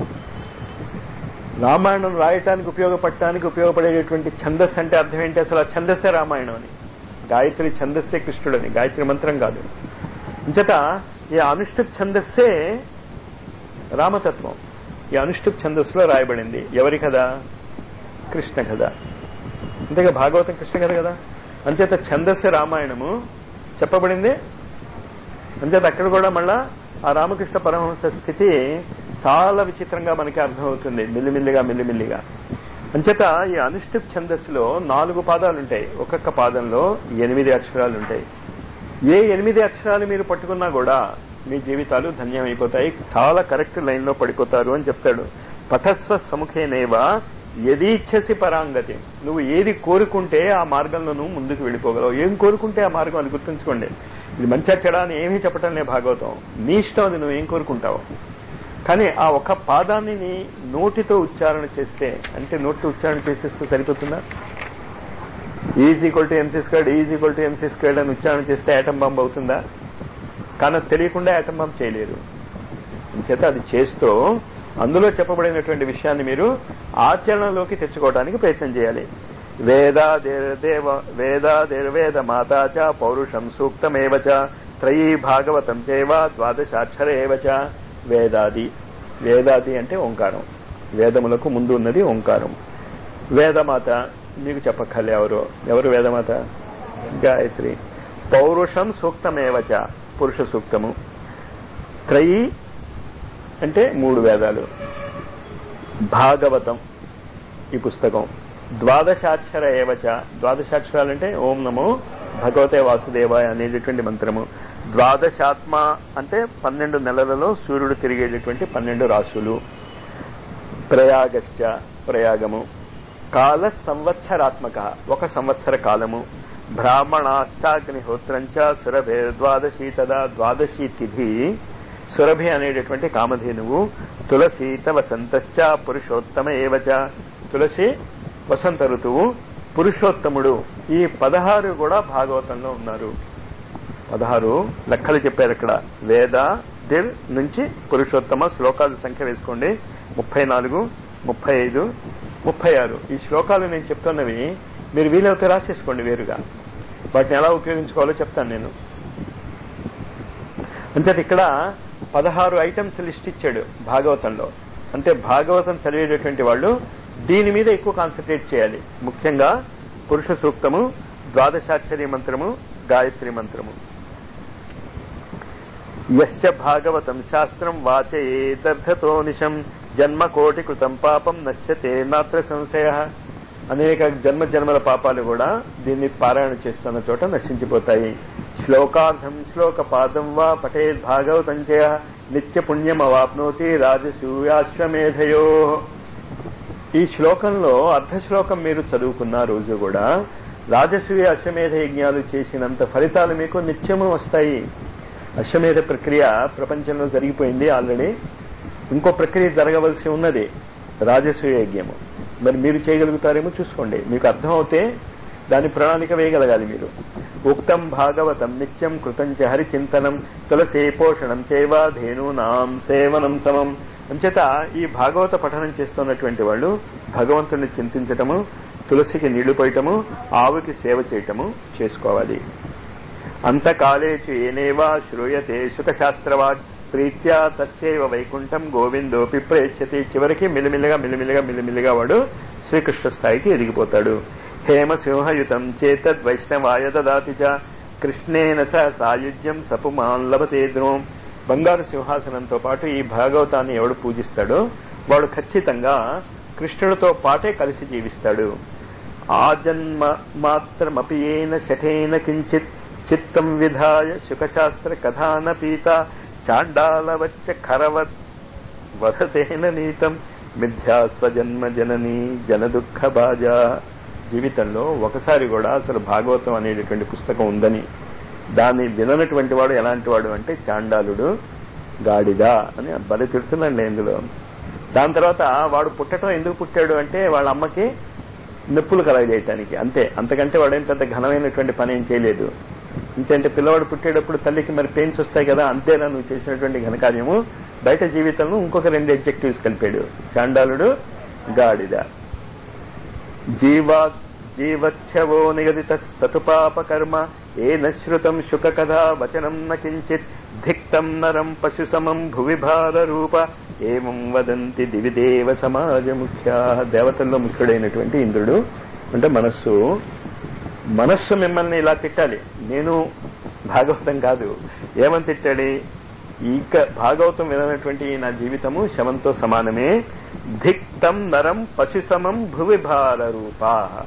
రామాయణం రాయటానికి ఉపయోగపడటానికి ఉపయోగపడేటటువంటి ఛందస్సు అంటే అర్థం ఏంటి అసలు ఆ ఛందస్సే రామాయణం అని గాయత్రి ఛందస్సే కృష్ణుడని గాయత్రి మంత్రం కాదు ఇంచట ఈ అనుష్ఠుప్ ఛందస్సే రామతత్వం ఈ అనుష్ఠుప్ ఛందస్సులో రాయబడింది ఎవరి కథ కృష్ణ కథ అంతేగా భాగవతం కృష్ణ కథ కదా అంచేత ఛందస్సు రామాయణము చెప్పబడింది అంచేత అక్కడ కూడా మళ్ళా ఆ రామకృష్ణ పరమహంస స్థితి చాలా విచిత్రంగా మనకి అర్థమవుతుంది మిల్లిమిల్లిగా మిల్లిమిల్లిగా అంచేత ఈ అనుష్ఠిప్ ఛందస్సులో నాలుగు పాదాలు ఉంటాయి ఒక్కొక్క పాదంలో ఎనిమిది అక్షరాలు ఉంటాయి ఏ ఎనిమిది అక్షరాలు మీరు పట్టుకున్నా కూడా మీ జీవితాలు ధన్యమైపోతాయి చాలా కరెక్ట్ లైన్ లో పడిపోతారు అని చెప్తాడు పథస్వ సముఖేనేవా ఎదీచ్ఛసి పరాంగతి నువ్వు ఏది కోరుకుంటే ఆ మార్గంలో నువ్వు ముందుకు వెళ్ళిపోగలవు ఏం కోరుకుంటే ఆ మార్గం అని గుర్తుంచుకోండి ఇది మంచి చెడా అని ఏమీ చెప్పటం లే భాగవతం నీ ఇష్టం అది నువ్వు ఏం కోరుకుంటావు కానీ ఆ ఒక పాదాన్ని నీ నోటితో ఉచ్చారణ చేస్తే అంటే నోటితో ఉచ్చారణ చేసేస్తే సరిపోతుందా is equal to MC squared is equal to MC squared అని ఉచ్చారణ చేస్తే యాటం బాంబ్ అవుతుందా కానీ అది తెలియకుండా యాటం బాంబ్ చేయలేరు చేత అది చేస్తూ అందులో చెప్పబడినటువంటి విషయాన్ని మీరు ఆచరణలోకి తెచ్చుకోవడానికి ప్రయత్నం చేయాలి వేదాదేవ వేదాదేర్వేద మాతాచ పౌరుషం సూక్తమేవచ త్రయీ భాగవతం చేవ ద్వాదశాక్షరేవచ వేదాది వేదాది అంటే ఓంకారం వేదములకు ముందు ఉన్నది ఓంకారం వేదమాత మీకు చెప్పక్కర్లే ఎవరు ఎవరు వేదమాత గాయత్రి పౌరుషం సూక్తమేవచ పురుష సూక్తము త్రయీ అంటే మూడు వేదాలు భాగవతం ఈ పుస్తకం ద్వాదశాక్షర ఏవచ ద్వాదశాక్షరాలంటే ఓం నమో భగవతే వాసుదేవాయ అనేటటువంటి మంత్రము ద్వాదశాత్మ అంటే పన్నెండు నెలలలో సూర్యుడు తిరిగేటటువంటి పన్నెండు రాశులు ప్రయాగశ్చ ప్రయాగము కాల సంవత్సరాత్మక ఒక సంవత్సర కాలము బ్రాహ్మణాష్టాగ్నిహోత్రంచ సురభే ద్వాదశీ తదా ద్వాదశీ తిథి సురభి అనేటటువంటి కామధేనువు తులసీత వసంతశ్చ పురుషోత్తమ ఏవచ తులసి వసంత ఋతువు పురుషోత్తముడు ఈ పదహారు కూడా భాగవతంలో ఉన్నారు పదహారు లెక్కలు చెప్పారు ఇక్కడ వేద దిర్ నుంచి పురుషోత్తమ శ్లోకాల సంఖ్య వేసుకోండి ముప్పై నాలుగు ముప్పై ఐదు ముప్పై ఆరు ఈ శ్లోకాలు నేను చెప్తున్నవి మీరు వీలైతే రాసేసుకోండి వేరుగా వాటిని ఎలా ఉపయోగించుకోవాలో చెప్తాను నేను అంచేత ఇక్కడ పదహారు ఐటమ్స్ లిస్ట్ ఇచ్చాడు భాగవతంలో అంటే భాగవతం చదివేటటువంటి వాళ్ళు దీని మీద ఎక్కువ కాన్సన్ట్రేట్ చేయాలి ముఖ్యంగా పురుష సూక్తము ద్వాదశాక్షరి మంత్రము గాయత్రి మంత్రము యశ్చ భాగవతం శాస్త్రం వాచయేదర్థతో నిశం జన్మ కోటి కృతం పాపం నశ్యతే నాత్ర సంశయ అనేక జన్మ జన్మల పాపాలు కూడా దీన్ని పారాయణ చేస్తున్న చోట నశించిపోతాయి శ్లోకార్థం శ్లోక పాదం వా పఠేద్ భాగవతం చయ నిత్య పుణ్యం అవాప్నోతి రాజసూయాశ్వమేధయో ఈ శ్లోకంలో అర్ధ శ్లోకం మీరు చదువుకున్న రోజు కూడా రాజసూయ అశ్వమేధ యజ్ఞాలు చేసినంత ఫలితాలు మీకు నిత్యము వస్తాయి అశ్వమేధ ప్రక్రియ ప్రపంచంలో జరిగిపోయింది ఆల్రెడీ ఇంకో ప్రక్రియ జరగవలసి ఉన్నది రాజసూయ యజ్ఞము మరి మీరు చేయగలుగుతారేమో చూసుకోండి మీకు అర్థం అవుతే దాని ప్రణాళిక వేయగలగాలి మీరు ఉక్తం భాగవతం నిత్యం కృతం చ హరిచింతనం తులసే పోషణం చేవ ధేనూనాం సేవనం సమం అంచేత ఈ భాగవత పఠనం చేస్తున్నటువంటి వాళ్ళు భగవంతుని చింతించటము తులసికి నీళ్లు పోయటము ఆవుకి సేవ చేయటము చేసుకోవాలి అంతకాలేచు ఏనేవా శ్రూయతే శుకశాస్త్రవాద్ ప్రీత్యా తస్యైవ వైకుంఠం గోవిందోపి ప్రేక్షతి చివరికి మిలిమిలిగా మిలిమిలిగా మిలిమిలిగా వాడు శ్రీకృష్ణ స్థాయికి ఎదిగిపోతాడు హేమ సింహయుతం చేతద్ వైష్ణవాయ దదాతి చ కృష్ణేన స సాయుధ్యం సపుమాన్ లభతే ధ్రువం బంగారు సింహాసనంతో పాటు ఈ భాగవతాన్ని ఎవడు పూజిస్తాడో వాడు ఖచ్చితంగా కృష్ణుడితో పాటే కలిసి జీవిస్తాడు ఆ జన్మ మాత్రమపి ఏన శఠేన కించిత్ చిత్తం విధాయ శుకశాస్త్ర కథాన పీత చాండాలవచ్చ ఖరవత్ వదతేన నీతం మిథ్యా స్వజన్మ జనని జన దుఃఖ బాజా జీవితంలో ఒకసారి కూడా అసలు భాగవతం అనేటటువంటి పుస్తకం ఉందని దాన్ని విననటువంటి వాడు ఎలాంటి వాడు అంటే చాండాలుడు గాడిద అని బలి తిడుతున్నాండి ఇందులో దాని తర్వాత వాడు పుట్టడం ఎందుకు పుట్టాడు అంటే వాళ్ళ అమ్మకి నొప్పులు కలగజేయటానికి అంతే అంతకంటే వాడేం పెద్ద ఘనమైనటువంటి పని ఏం చేయలేదు ఇంకంటే పిల్లవాడు పుట్టేటప్పుడు తల్లికి మరి పెయిన్స్ వస్తాయి కదా అంతేనా నువ్వు చేసినటువంటి ఘనకార్యము బయట జీవితంలో ఇంకొక రెండు ఎగ్జెక్టివ్స్ కలిపాడు చాండాలుడు గాడిద జీవా జీవచ్ఛవో నిగదిత సతుపాప కర్మ ఏన శ్రుతం శుక కథా వచనం న కించిత్ ధిక్తం నరం పశు సమం భువి భార రూప ఏమం వదంతి దివిదేవ సమాజ ముఖ్య దేవతల్లో ముఖ్యుడైనటువంటి ఇంద్రుడు అంటే మనస్సు మనస్సు మిమ్మల్ని ఇలా తిట్టాలి నేను భాగవతం కాదు ఏమని తిట్టాడి ఇక భాగవతం వినటువంటి నా జీవితము శవంతో సమానమే ధిక్తం నరం పశు సమం భువి భార రూప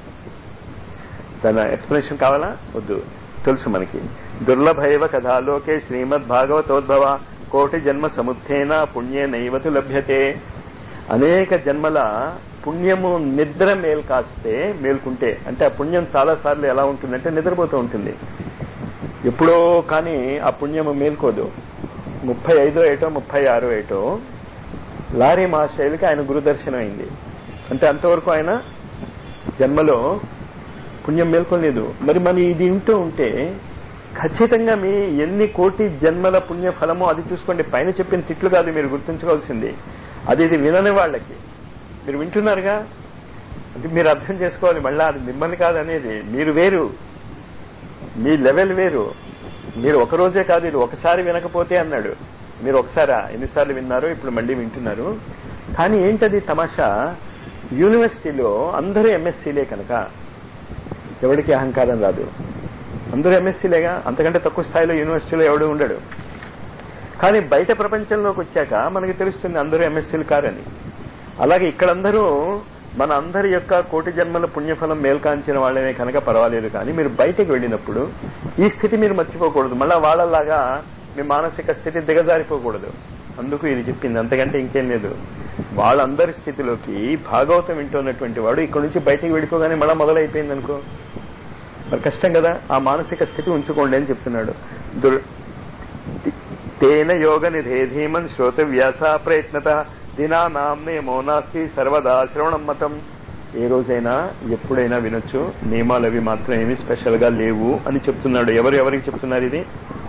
దాని ఎక్స్ప్లెనేషన్ కావాలా వద్దు తెలుసు మనకి దుర్లభైవ కథాలోకే శ్రీమద్ భాగవతోద్భవ కోటి జన్మ సముత్థేన పుణ్యే నైవతు లభ్యతే అనేక జన్మల పుణ్యము నిద్ర మేలు కాస్తే మేల్కుంటే అంటే ఆ పుణ్యం చాలా సార్లు ఎలా ఉంటుందంటే నిద్రపోతూ ఉంటుంది ఎప్పుడో కానీ ఆ పుణ్యము మేల్కోదు ముప్పై ఐదో ఏటో ముప్పై ఆరో ఏటో లారీ మహాశైలికి ఆయన గురుదర్శనం అయింది అంటే అంతవరకు ఆయన జన్మలో పుణ్యం మేల్కొలేదు మరి మన ఇది వింటూ ఉంటే ఖచ్చితంగా మీ ఎన్ని కోటి జన్మల పుణ్య ఫలమో అది చూసుకోండి పైన చెప్పిన తిట్లు కాదు మీరు గుర్తుంచుకోవాల్సింది అది ఇది వినని వాళ్ళకి మీరు వింటున్నారుగా అంటే మీరు అర్థం చేసుకోవాలి మళ్ళా అది మిమ్మల్ని కాదనేది మీరు వేరు మీ లెవెల్ వేరు మీరు ఒక రోజే కాదు ఇది ఒకసారి వినకపోతే అన్నాడు మీరు ఒకసారా ఎన్నిసార్లు విన్నారు ఇప్పుడు మళ్ళీ వింటున్నారు కానీ ఏంటది తమాషా యూనివర్సిటీలో అందరూ ఎంఎస్సీలే కనుక ఎవరికి అహంకారం రాదు అందరూ ఎంఎస్సీలేగా అంతకంటే తక్కువ స్థాయిలో యూనివర్సిటీలో ఎవడు ఉండడు కానీ బయట ప్రపంచంలోకి వచ్చాక మనకి తెలుస్తుంది అందరూ ఎంఎస్సీలు కారని అలాగే ఇక్కడందరూ మన అందరి యొక్క కోటి జన్మల పుణ్యఫలం మేల్కాంచిన వాళ్ళనే కనుక పర్వాలేదు కానీ మీరు బయటకు వెళ్ళినప్పుడు ఈ స్థితి మీరు మర్చిపోకూడదు మళ్ళా వాళ్ళలాగా మీ మానసిక స్థితి దిగజారిపోకూడదు అందుకు ఇది చెప్పింది అంతకంటే ఇంకేం లేదు వాళ్ళందరి స్థితిలోకి భాగవతం వింటున్నటువంటి వాడు ఇక్కడ నుంచి బయటికి వెళ్ళిపోగానే మళ్ళా మొదలైపోయింది అనుకో మరి కష్టం కదా ఆ మానసిక స్థితి ఉంచుకోండి అని చెప్తున్నాడు దుర్ తేన యోగ నిధేధీమన్ శ్రోత వ్యాస ప్రయత్నత దినా నామ్నే మౌనాస్తి సర్వదా శ్రవణం మతం ఏ రోజైనా ఎప్పుడైనా వినొచ్చు నియమాలు అవి మాత్రం ఏమి స్పెషల్ గా లేవు అని చెప్తున్నాడు ఎవరు ఎవరికి చెప్తున్నారు ఇది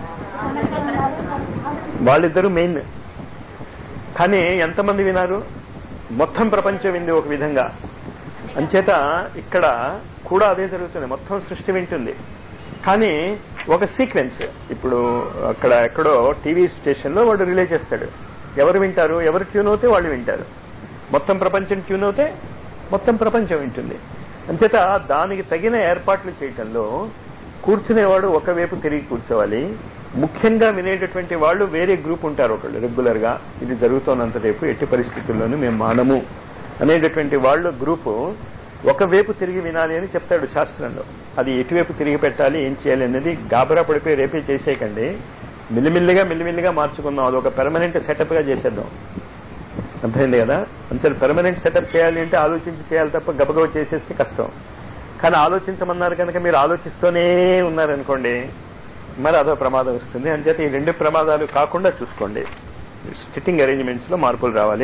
వాళ్ళిద్దరూ మెయిన్ కానీ ఎంతమంది వినారు మొత్తం ప్రపంచం వింది ఒక విధంగా అంచేత ఇక్కడ కూడా అదే జరుగుతుంది మొత్తం సృష్టి వింటుంది కానీ ఒక సీక్వెన్స్ ఇప్పుడు అక్కడ ఎక్కడో టీవీ స్టేషన్ లో వాడు రిలే చేస్తాడు ఎవరు వింటారు ఎవరు ట్యూన్ అవుతే వాళ్ళు వింటారు మొత్తం ప్రపంచం ట్యూన్ అవుతే మొత్తం ప్రపంచం వింటుంది అంచేత దానికి తగిన ఏర్పాట్లు చేయటంలో కూర్చునేవాడు ఒకవైపు తిరిగి కూర్చోవాలి ముఖ్యంగా వినేటటువంటి వాళ్ళు వేరే గ్రూప్ ఉంటారు ఒకళ్ళు రెగ్యులర్ గా ఇది జరుగుతున్నంత రేపు ఎట్టి పరిస్థితుల్లోనూ మేము మానము అనేటటువంటి వాళ్ళ గ్రూపు ఒకవైపు తిరిగి వినాలి అని చెప్తాడు శాస్త్రంలో అది ఎటువైపు తిరిగి పెట్టాలి ఏం చేయాలి అనేది గాబరా పడిపోయి రేపే చేసేయకండి మిల్లిమిల్లిగా మిల్లిమిల్లిగా మార్చుకుందాం అది ఒక పెర్మనెంట్ సెటప్ గా చేసేద్దాం అర్థమైంది కదా అంతే పెర్మనెంట్ సెటప్ చేయాలి అంటే ఆలోచించి చేయాలి తప్ప గబగబ చేసేస్తే కష్టం కానీ ఆలోచించమన్నారు కనుక మీరు ఆలోచిస్తూనే ఉన్నారనుకోండి మరి అదో ప్రమాదం వస్తుంది అంచేత ఈ రెండు ప్రమాదాలు కాకుండా చూసుకోండి సిట్టింగ్ అరేంజ్మెంట్స్ లో మార్పులు రావాలి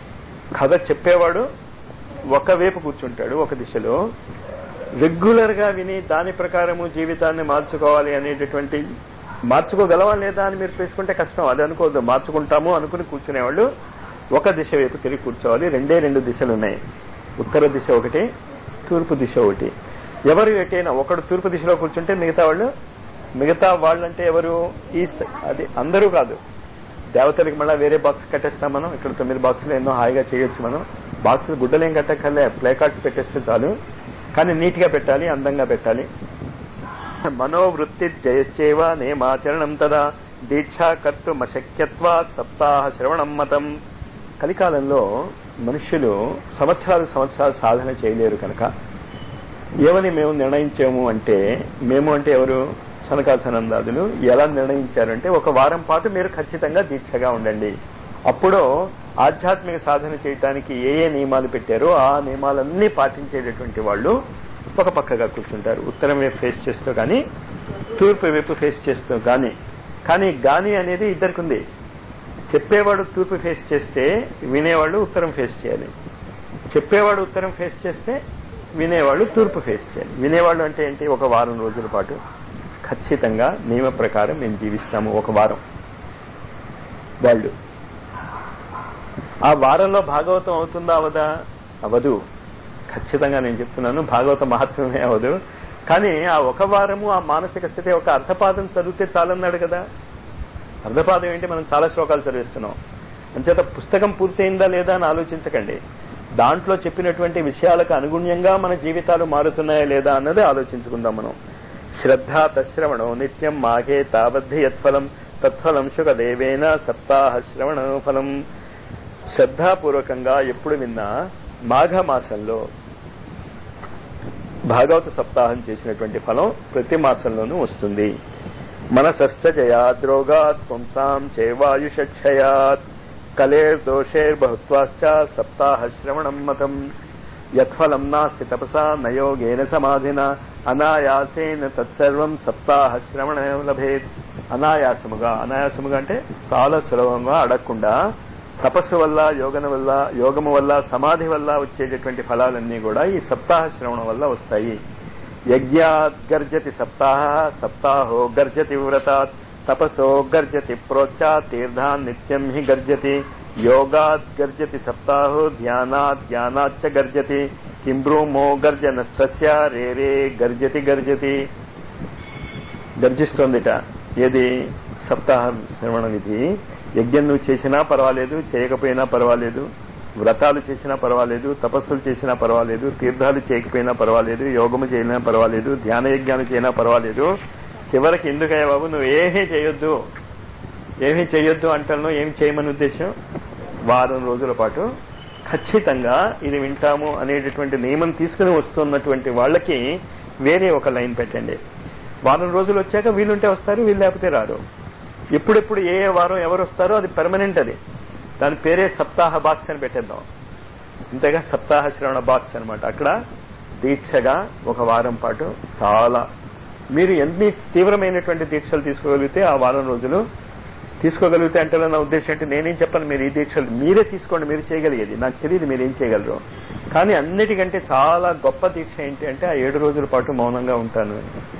కథ చెప్పేవాడు ఒకవైపు కూర్చుంటాడు ఒక దిశలో రెగ్యులర్ గా విని దాని ప్రకారము జీవితాన్ని మార్చుకోవాలి అనేటటువంటి మార్చుకోగలవా లేదా అని మీరు తీసుకుంటే కష్టం అది అనుకోవద్దు మార్చుకుంటాము అనుకుని కూర్చునేవాళ్ళు ఒక దిశ వైపు తిరిగి కూర్చోవాలి రెండే రెండు దిశలు ఉన్నాయి ఉత్తర దిశ ఒకటి తూర్పు దిశ ఒకటి ఎవరు ఎటైనా ఒకడు తూర్పు దిశలో కూర్చుంటే మిగతా వాళ్ళు మిగతా వాళ్ళంటే ఎవరు ఈస్ట్ అది అందరూ కాదు దేవతలకి మళ్ళీ వేరే బాక్స్ కట్టేస్తాం మనం ఇక్కడ తొమ్మిది బాక్సులు ఎన్నో హాయిగా చేయొచ్చు మనం బాక్సులు గుడ్డలేం కట్టక్కర్లే ప్లే కార్డ్స్ పెట్టేస్తే చాలు కానీ నీట్ గా పెట్టాలి అందంగా పెట్టాలి మనోవృత్తి జయచేవ నేమాచరణం తదా దీక్షా కర్తుమశక్యత్వా సప్తాహ శ్రవణం మతం కలికాలంలో మనుష్యులు సంవత్సరాలు సంవత్సరాలు సాధన చేయలేరు కనుక ఏమని మేము నిర్ణయించాము అంటే మేము అంటే ఎవరు సనకాసనందాదులు ఎలా నిర్ణయించారంటే ఒక వారం పాటు మీరు ఖచ్చితంగా దీక్షగా ఉండండి అప్పుడు ఆధ్యాత్మిక సాధన చేయడానికి ఏ ఏ నియమాలు పెట్టారో ఆ నియమాలన్నీ పాటించేటటువంటి వాళ్ళు ఒక పక్కగా కూర్చుంటారు ఉత్తరం వైపు ఫేస్ చేస్తూ కానీ తూర్పు వైపు ఫేస్ చేస్తూ కానీ కానీ గాని అనేది ఇద్దరికి ఉంది చెప్పేవాడు తూర్పు ఫేస్ చేస్తే వినేవాళ్ళు ఉత్తరం ఫేస్ చేయాలి చెప్పేవాడు ఉత్తరం ఫేస్ చేస్తే వినేవాళ్ళు తూర్పు ఫేస్ చేయాలి వినేవాళ్ళు అంటే ఏంటి ఒక వారం రోజుల పాటు ఖచ్చితంగా నియమ ప్రకారం మేము జీవిస్తాము ఒక వారం వాళ్ళు ఆ వారంలో భాగవతం అవుతుందా అవదా అవదు ఖచ్చితంగా నేను చెప్తున్నాను భాగవత మహత్వమే అవదు కానీ ఆ ఒక వారము ఆ మానసిక స్థితి ఒక అర్థపాదం చదివితే చాలన్నాడు కదా అర్థపాదం ఏంటి మనం చాలా శ్లోకాలు చదివిస్తున్నాం అంచేత పుస్తకం పూర్తయిందా లేదా అని ఆలోచించకండి దాంట్లో చెప్పినటువంటి విషయాలకు అనుగుణ్యంగా మన జీవితాలు మారుతున్నాయా లేదా అన్నది ఆలోచించుకుందాం మనం శ్రద్ధ తశ్రవణం నిత్యం మాఘే తావద్ధి యత్ఫలం తత్ఫలం శుకదేవేన సప్తాహ శ్రవణ ఫలం శ్రద్ధాపూర్వకంగా ఎప్పుడు విన్నా మాఘ మాసంలో భాగవత సప్తాహం చేసినటువంటి ఫలం ప్రతి మాసంలోనూ వస్తుంది మనసశ్చ జయాద్రోగాత్ పుంసాం చేవాయుషక్షయాత్ కలేర్దోషేర్బహుత్వాశ్చ సప్తాహ శ్రవణం మతం యత్ఫలం నాస్తి తపసా నయోగేన సమాధిన అనాయాసేన తత్సర్వం సప్తాహ శ్రవణ లభేత్ అనాయాసముగా అనాయాసముగా అంటే చాలా సులభంగా అడగకుండా తపస్సు వల్ల యోగన వల్ల యోగము వల్ల సమాధి వల్ల వచ్చేటటువంటి ఫలాలన్నీ కూడా ఈ సప్తాహ శ్రవణం వల్ల వస్తాయి యజ్ఞాత్ గర్జతి సప్తాహ సప్తాహో గర్జతి వ్రతాత్ తపసో గర్జతి ప్రోచ్చా తీర్థాన్ నిత్యం హి గర్జతి యోగాత్ గర్జతి సప్తాహో ధ్యానాత్ ధ్యానాచ్చ గర్జతి కింబ్రూమో గర్జనస్తస్య రే రే గర్జతి గర్జతి గర్జిస్తోందిట ఏది సప్తాహ శ్రవణ విధి యజ్ఞం నువ్వు చేసినా పర్వాలేదు చేయకపోయినా పర్వాలేదు వ్రతాలు చేసినా పర్వాలేదు తపస్సులు చేసినా పర్వాలేదు తీర్థాలు చేయకపోయినా పర్వాలేదు యోగము చేయినా పర్వాలేదు ధ్యాన యజ్ఞాలు చేయినా పర్వాలేదు చివరికి ఎందుకయ్యా బాబు నువ్వు ఏమీ చేయొద్దు ఏమీ చేయొద్దు అంటాను ఏమి చేయమని ఉద్దేశం వారం రోజుల పాటు ఖచ్చితంగా ఇది వింటాము అనేటటువంటి నియమం తీసుకుని వస్తున్నటువంటి వాళ్ళకి వేరే ఒక లైన్ పెట్టండి వారం రోజులు వచ్చాక వీళ్ళుంటే వస్తారు వీళ్ళు లేకపోతే రారు ఎప్పుడెప్పుడు ఏ ఏ వారం ఎవరు వస్తారో అది పెర్మనెంట్ అది దాని పేరే సప్తాహ బాక్స్ అని పెట్టేద్దాం అంతేగా సప్తాహ శ్రవణ బాక్స్ అనమాట అక్కడ దీక్షగా ఒక వారం పాటు చాలా మీరు ఎన్ని తీవ్రమైనటువంటి దీక్షలు తీసుకోగలిగితే ఆ వారం రోజులు తీసుకోగలిగితే అంటే నా ఉద్దేశం అంటే నేనేం చెప్పను మీరు ఈ దీక్షలు మీరే తీసుకోండి మీరు చేయగలిగేది నాకు తెలియదు మీరు ఏం చేయగలరు కానీ అన్నిటికంటే చాలా గొప్ప దీక్ష ఏంటి అంటే ఆ ఏడు రోజుల పాటు మౌనంగా ఉంటాను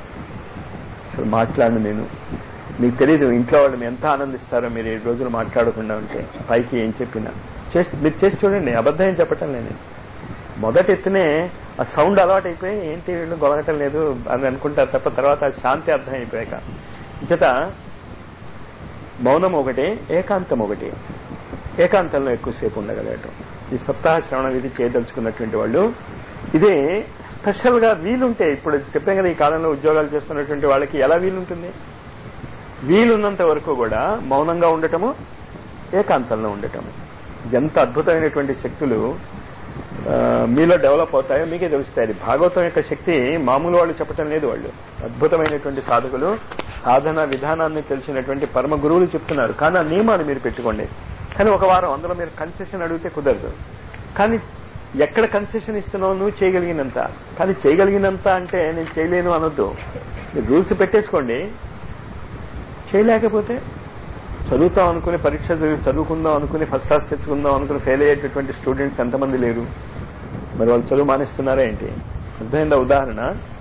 అసలు మాట్లాడను నేను మీకు తెలియదు ఇంట్లో వాళ్ళు ఎంత ఆనందిస్తారో మీరు ఏడు రోజులు మాట్లాడకుండా ఉంటే పైకి ఏం చెప్పినా చేసి మీరు చేసి చూడండి అబద్ధం ఏం చెప్పటం లేదు మొదటి ఎత్తునే ఆ సౌండ్ అలవాటు అయిపోయి ఏంటి వీళ్ళు గొలగటం లేదు అని అనుకుంటారు తప్ప తర్వాత శాంతి అర్థం అయిపోయాక చేత మౌనం ఒకటి ఏకాంతం ఒకటి ఏకాంతంలో ఎక్కువసేపు ఉండగలగటం ఈ సప్తాహ శ్రవణ విధి చేయదలుచుకున్నటువంటి వాళ్ళు ఇదే స్పెషల్ గా వీలుంటే ఇప్పుడు చెప్పాం కదా ఈ కాలంలో ఉద్యోగాలు చేస్తున్నటువంటి వాళ్ళకి ఎలా వీలుంటుంది వీలున్నంత వరకు కూడా మౌనంగా ఉండటము ఏకాంతంలో ఉండటము ఎంత అద్భుతమైనటువంటి శక్తులు ఆ, మీలో డెవలప్ అవుతాయో మీకే తెలుస్తాయి అది భాగవతం యొక్క శక్తి మామూలు వాళ్ళు చెప్పటం లేదు వాళ్ళు అద్భుతమైనటువంటి సాధకులు సాధన విధానాన్ని తెలిసినటువంటి పరమ గురువులు చెప్తున్నారు కానీ ఆ నియమాలు మీరు పెట్టుకోండి కానీ ఒక వారం అందులో మీరు కన్సెషన్ అడిగితే కుదరదు కానీ ఎక్కడ కన్సెషన్ ఇస్తున్నావు నువ్వు చేయగలిగినంత కానీ చేయగలిగినంత అంటే నేను చేయలేను అనొద్దు మీరు రూల్స్ పెట్టేసుకోండి చేయలేకపోతే చదువుతాం అనుకుని పరీక్ష చదివి- చదువుకుందాం అనుకుని ఫస్ట్ క్లాస్ తెచ్చుకుందాం అనుకుని ఫెయిల్ అయ్యేటటువంటి స్టూడెంట్స్ ఎంతమంది లేరు మరి వాళ్ళు చదువు మానేస్తున్నారా ఏంటి అర్థమైందా ఉదాహరణ